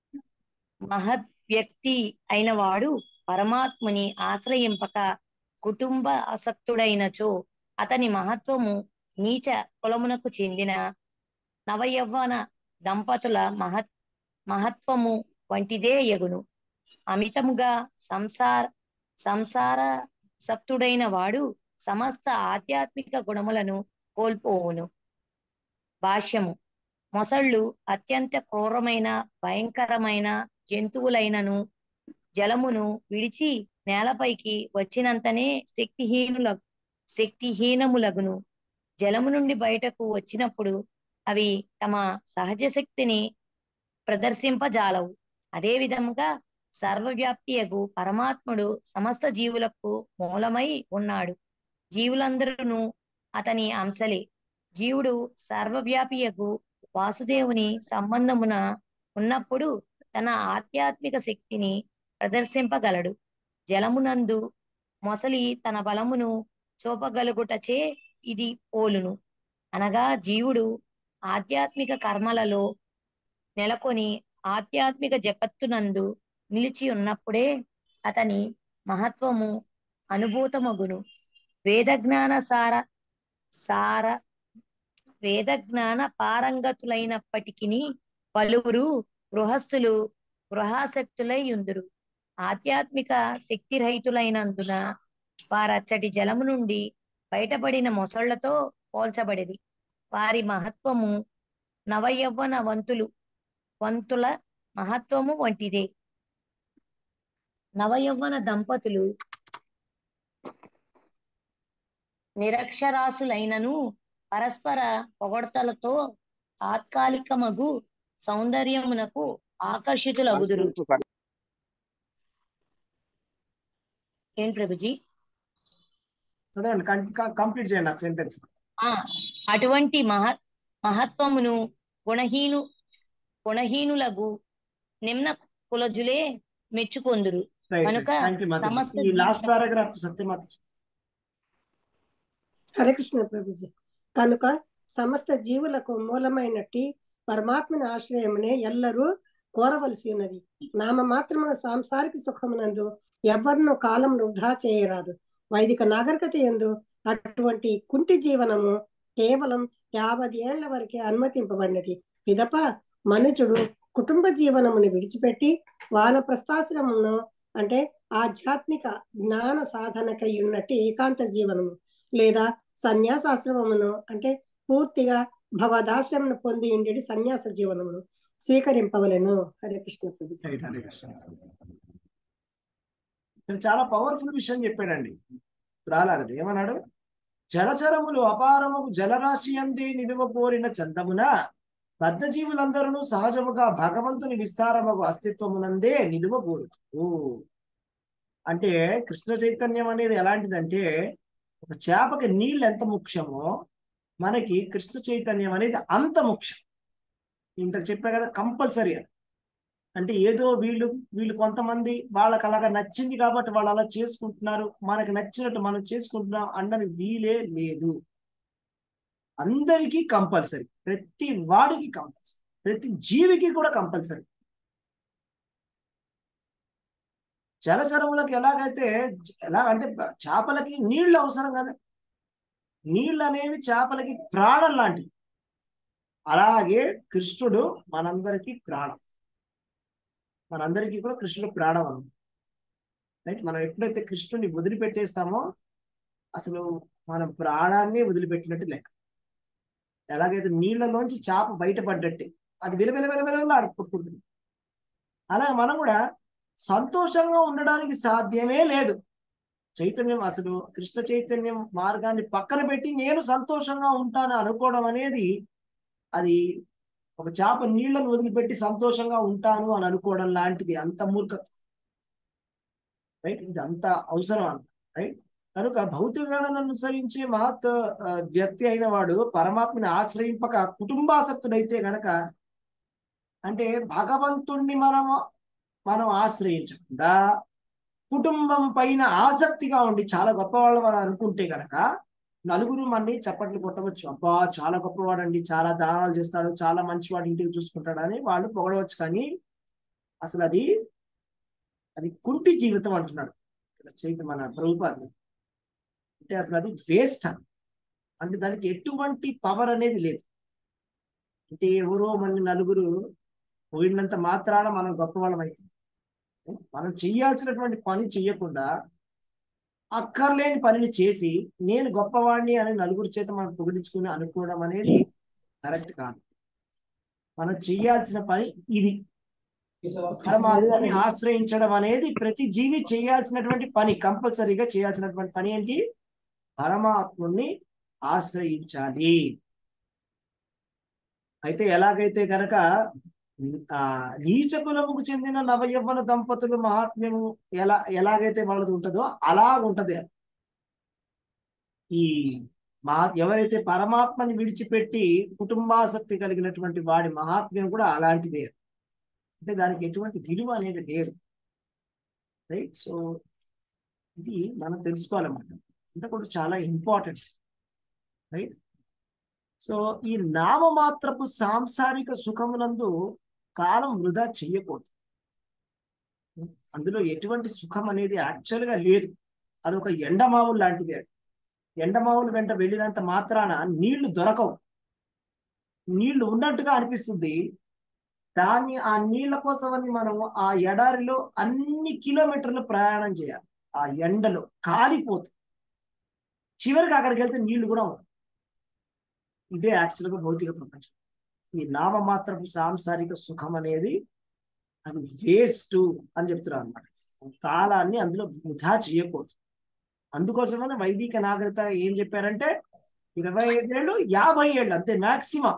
మహత్ వ్యక్తి అయిన వాడు పరమాత్ముని ఆశ్రయింపక కుటుంబ ఆసక్తుడైనచో అతని మహత్వము నీచ కులమునకు చెందిన నవయవ్వన దంపతుల మహత్ మహత్వము వంటిదే యగును అమితముగా సంసార సంసార సక్తుడైన వాడు సమస్త ఆధ్యాత్మిక గుణములను కోల్పోవును భాష్యము మొసళ్ళు అత్యంత క్రూరమైన భయంకరమైన జంతువులైనను జలమును విడిచి నేలపైకి వచ్చినంతనే శక్తిహీనుల శక్తిహీనములగును జలము నుండి బయటకు వచ్చినప్పుడు అవి తమ సహజ శక్తిని ప్రదర్శింపజాలవు అదే విధముగా సర్వవ్యాప్తియగు పరమాత్ముడు సమస్త జీవులకు మూలమై ఉన్నాడు జీవులందరూ అతని అంశలే జీవుడు సర్వవ్యాపియగు వాసుదేవుని సంబంధమున ఉన్నప్పుడు తన ఆధ్యాత్మిక శక్తిని ప్రదర్శింపగలడు జలమునందు మొసలి తన బలమును చూపగలుగుటచే ఇది పోలును అనగా జీవుడు ఆధ్యాత్మిక కర్మలలో నెలకొని ఆధ్యాత్మిక జగత్తునందు నిలిచి ఉన్నప్పుడే అతని మహత్వము అనుభూతమగును వేదజ్ఞాన సార సార వేదజ్ఞాన పారంగతులైనప్పటికీ పలువురు గృహస్థులు గృహాసక్తులై ఉందురు ఆధ్యాత్మిక శక్తిరహితులైనందున వారచ్చటి జలము నుండి బయటపడిన మొసళ్లతో పోల్చబడిది వారి మహత్వము నవయవ్వన వంతులు వంతుల మహత్వము వంటిదే నవయవ్వన దంపతులు నిరక్షరాసులైనను పరస్పర పొగడ్తలతో తాత్కాలికమగు సౌందర్యమునకు ఆకర్షితులగుదురు ఏం ప్రభుజీ చదవండి కంప్లీట్ చేయండి ఆ సెంటెన్స్ ఆ అటువంటి మహ మహత్వమును గుణహీను గుణహీనులగు నిమ్న కులజులే మెచ్చుకొందురు రైట్ కనుక థ్యాంక్ యూ మాతాజీ సమస్త ఈ లాస్ట్ జీవితం- పారాగ్రాఫ్ సత్యమాతాజీ హరే కృష్ణ ప్రభుజీ కనుక సమస్త జీవులకు మూలమైనట్టి పరమాత్మని ఆశ్రయమునే ఎల్లరూ కోరవలసి ఉన్నది నామ మాత్రమున సాంసారిక సుఖమునందు ఎవ్వరినూ కాలం వృధా చేయరాదు వైదిక నాగరికత ఎందు అటువంటి కుంటి జీవనము కేవలం యాభై ఏళ్ల వరకే అనుమతింపబడినది పిదప మనుజుడు కుటుంబ జీవనమును విడిచిపెట్టి వానప్రస్థాశ్రమమును అంటే ఆధ్యాత్మిక జ్ఞాన సాధనకై ఉన్నట్టు ఏకాంత జీవనము లేదా సన్యాసాశ్రమమును అంటే పూర్తిగా భవదాశ్రమను పొంది ఉండేది సన్యాస జీవనమును స్వీకరింపవలెను హరే కృష్ణ ప్రభు రైట్ హరే కృష్ణ ఇక్కడ చాలా పవర్ఫుల్ విషయం చెప్పాడండి రాలాగదు ఏమన్నాడు జలచరములు అపారముకు జలరాశి అంది నిలువ కోరిన చందమున బద్ధజీవులందరూ సహజముగా భగవంతుని విస్తారముగు అస్తిత్వమునందే నిలువ కోరుతూ అంటే కృష్ణ చైతన్యం అనేది ఎలాంటిదంటే ఒక చేపకి నీళ్ళు ఎంత ముఖ్యమో మనకి కృష్ణ చైతన్యం అనేది అంత ముఖ్యం ఇంతకు చెప్పా కదా కంపల్సరీ అది అంటే ఏదో వీళ్ళు వీళ్ళు కొంతమంది వాళ్ళకి అలాగా నచ్చింది కాబట్టి వాళ్ళు అలా చేసుకుంటున్నారు మనకి నచ్చినట్టు మనం చేసుకుంటున్నాం అన్నది వీలే లేదు అందరికీ కంపల్సరీ ప్రతి వాడికి కంపల్సరీ ప్రతి జీవికి కూడా కంపల్సరీ జలచరములకు ఎలాగైతే ఎలా అంటే చేపలకి నీళ్లు అవసరం కదా నీళ్ళు అనేవి చేపలకి ప్రాణం లాంటివి అలాగే కృష్ణుడు మనందరికీ ప్రాణం మనందరికీ కూడా కృష్ణుడు ప్రాణం అన్నమాట రైట్ మనం ఎప్పుడైతే కృష్ణుని వదిలిపెట్టేస్తామో అసలు మనం ప్రాణాన్ని వదిలిపెట్టినట్టు లెక్క ఎలాగైతే నీళ్ళలోంచి చేప బయటపడ్డట్టే అది విలవిల విలవిల పుట్టుకుంటుంది అలా మనం కూడా సంతోషంగా ఉండడానికి సాధ్యమే లేదు చైతన్యం అసలు కృష్ణ చైతన్యం మార్గాన్ని పక్కన పెట్టి నేను సంతోషంగా ఉంటాను అనుకోవడం అనేది అది ఒక చేప నీళ్లను వదిలిపెట్టి సంతోషంగా ఉంటాను అని అనుకోవడం లాంటిది అంత మూర్ఖ రైట్ ఇది అంత అవసరం అంత రైట్ కనుక భౌతిక గణను అనుసరించే మహత్ ఆ, వ్యక్తి అయిన వాడు పరమాత్మని ఆశ్రయింపక కుటుంబాసక్తుడైతే గనక అంటే భగవంతుణ్ణి మనము మనం ఆశ్రయించకుండా కుటుంబం పైన ఆసక్తిగా ఉండి చాలా గొప్పవాళ్ళు మనం అనుకుంటే గనక నలుగురు మన్ని చప్పట్లు కొట్టవచ్చు అబ్బా చాలా గొప్పవాడండి చాలా దానాలు చేస్తాడు చాలా మంచివాడు ఇంటికి చూసుకుంటాడు అని వాళ్ళు పొగడవచ్చు కానీ అసలు అది అది కుంటి జీవితం అంటున్నాడు ఇక్కడ చైత మన ప్రభుపాద అంటే అసలు అది వేస్ట్ అంటే దానికి ఎటువంటి పవర్ అనేది లేదు అంటే ఎవరో మన నలుగురు పోయినంత మాత్రాన మనం గొప్పవాళ్ళం అయితే మనం చెయ్యాల్సినటువంటి పని చెయ్యకుండా అక్కర్లేని పనిని చేసి నేను గొప్పవాడిని అని నలుగురి చేత మనం పొగిడించుకుని అనుకోవడం అనేది కరెక్ట్ కాదు మనం చెయ్యాల్సిన పని ఇది పరమాత్మని ఆశ్రయించడం అనేది ప్రతి జీవి చేయాల్సినటువంటి పని కంపల్సరీగా చేయాల్సినటువంటి పని ఏంటి పరమాత్ముని ఆశ్రయించాలి అయితే ఎలాగైతే గనక ఆ నీచ కులముకు చెందిన నవయవ్వన దంపతులు మహాత్మ్యము ఎలా ఎలాగైతే వాళ్ళది ఉంటుందో అలా ఉంటది అది. ఈ మా ఎవరైతే పరమాత్మని విడిచిపెట్టి కుటుంబాసక్తి కలిగినటువంటి వాడి మహాత్మ్యం కూడా అలాంటిదే అంటే దానికి ఎటువంటి విలువ అనేది లేదు రైట్ సో ఇది మనం తెలుసుకోవాలన్నమాట ఇంత కూడా చాలా ఇంపార్టెంట్ రైట్ సో ఈ నామమాత్రపు సాంసారిక సుఖమునందు కాలం వృధా చెయ్యకూడదు అందులో ఎటువంటి సుఖం అనేది యాక్చువల్ గా లేదు అదొక ఎండమావులు లాంటిది అది ఎండమావులు వెంట వెళ్ళినంత మాత్రాన నీళ్లు దొరకవు నీళ్లు ఉన్నట్టుగా అనిపిస్తుంది దాన్ని ఆ నీళ్ల కోసమని మనం ఆ ఎడారిలో అన్ని కిలోమీటర్లు ప్రయాణం చేయాలి ఆ ఎండలో కాలిపోతుంది చివరికి అక్కడికి వెళ్తే నీళ్లు కూడా ఉండవు ఇదే యాక్చువల్గా భౌతిక ప్రపంచం ఈ నామమాత్రపు సాంసారిక సుఖం అనేది అది వేస్ట్ అని చెప్తున్నారు అనమాట కాలాన్ని అందులో వృధా చేయకూడదు అందుకోసమని వైదిక నాగరికత ఏం చెప్పారంటే ఇరవై ఐదేళ్ళు యాభై ఏళ్ళు అంతే మాక్సిమం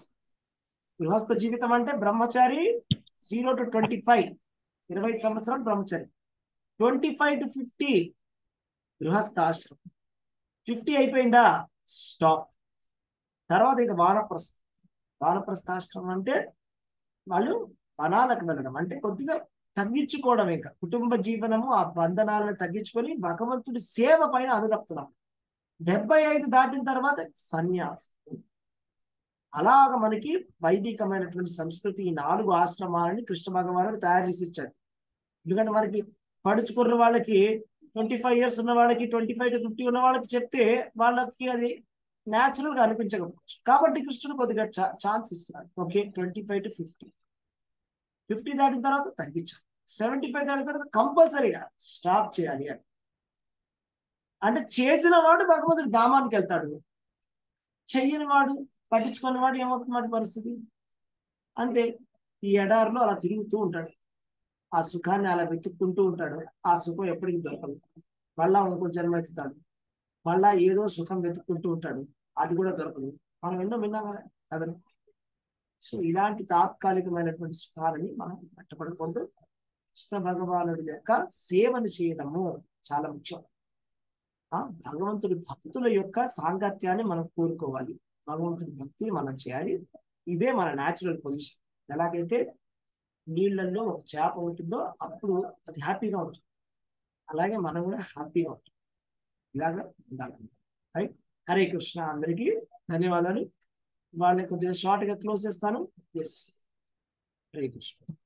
గృహస్థ జీవితం అంటే బ్రహ్మచారి జీరో టు ట్వంటీ ఫైవ్ ఇరవై ఐదు సంవత్సరాలు బ్రహ్మచారి ట్వంటీ ఫైవ్ టు ఫిఫ్టీ గృహస్థాశ్రమం ఫిఫ్టీ అయిపోయిందా స్టాప్ తర్వాత ఇక వానప్రస్థ వానప్రస్థాశ్రమం అంటే వాళ్ళు వనాలకు వెళ్ళడం అంటే కొద్దిగా తగ్గించుకోవడం ఇంకా కుటుంబ జీవనము ఆ బంధనాలను తగ్గించుకొని భగవంతుడి సేవ పైన అనురక్తున్నాం డెబ్బై ఐదు దాటిన తర్వాత సన్యాసం అలాగ మనకి వైదికమైనటువంటి సంస్కృతి ఈ నాలుగు ఆశ్రమాలని కృష్ణ భగవానుడు తయారు చేసి ఇచ్చాడు ఎందుకంటే మనకి పడుచుకున్న వాళ్ళకి ట్వంటీ ఫైవ్ ఇయర్స్ ఉన్న వాళ్ళకి ట్వంటీ ఫైవ్ టు ఫిఫ్టీ ఉన్న వాళ్ళకి చెప్తే వాళ్ళకి అది న్యాచురల్ గా అనిపించకపోవచ్చు కాబట్టి కృష్ణుడు కొద్దిగా ఛాన్స్ ఇస్తున్నాడు okay twenty five to fifty fifty దాటిన తర్వాత తగ్గించాలి సెవెంటీ ఫైవ్ దాటిన తర్వాత కంపల్సరీగా స్టాప్ చేయాలి అని అంటే చేసిన వాడు భగవంతుడు ధామానికి వెళ్తాడు చెయ్యని వాడు పట్టించుకున్న వాడు ఏమవుతుంది వాడి పరిస్థితి అంతే ఈ ఎడారిలో అలా తిరుగుతూ ఉంటాడు ఆ సుఖాన్ని అలా వెతుక్కుంటూ ఉంటాడు ఆ సుఖం ఎప్పటికీ దొరకదు మళ్ళా ఇంకో జన్మ ఎత్తుతాడు మళ్ళా ఏదో సుఖం వెతుక్కుంటూ ఉంటాడు అది కూడా దొరకదు మనం ఎన్నో విన్నాం కదా కథలు సో ఇలాంటి తాత్కాలికమైనటువంటి సుఖాలని మనం పట్టబడకూడదు కృష్ణ భగవానుడి యొక్క సేవను చేయడము చాలా ముఖ్యం ఆ భగవంతుడి భక్తుల యొక్క సాంగత్యాన్ని మనం కోరుకోవాలి భగవంతుడి భక్తి మనం చేయాలి ఇదే మన న్యాచురల్ పొజిషన్ ఎలాగైతే నీళ్ళల్లో ఒక చేప ఉంటుందో అప్పుడు అది హ్యాపీగా ఉంటుంది అలాగే మనం కూడా హ్యాపీగా ఉంటాం ఇలాగా ఉండాలి రైట్ హరే కృష్ణ అందరికీ ధన్యవాదాలు వాళ్ళని కొద్దిగా షార్ట్ గా క్లోజ్ చేస్తాను ఎస్ హరే కృష్ణ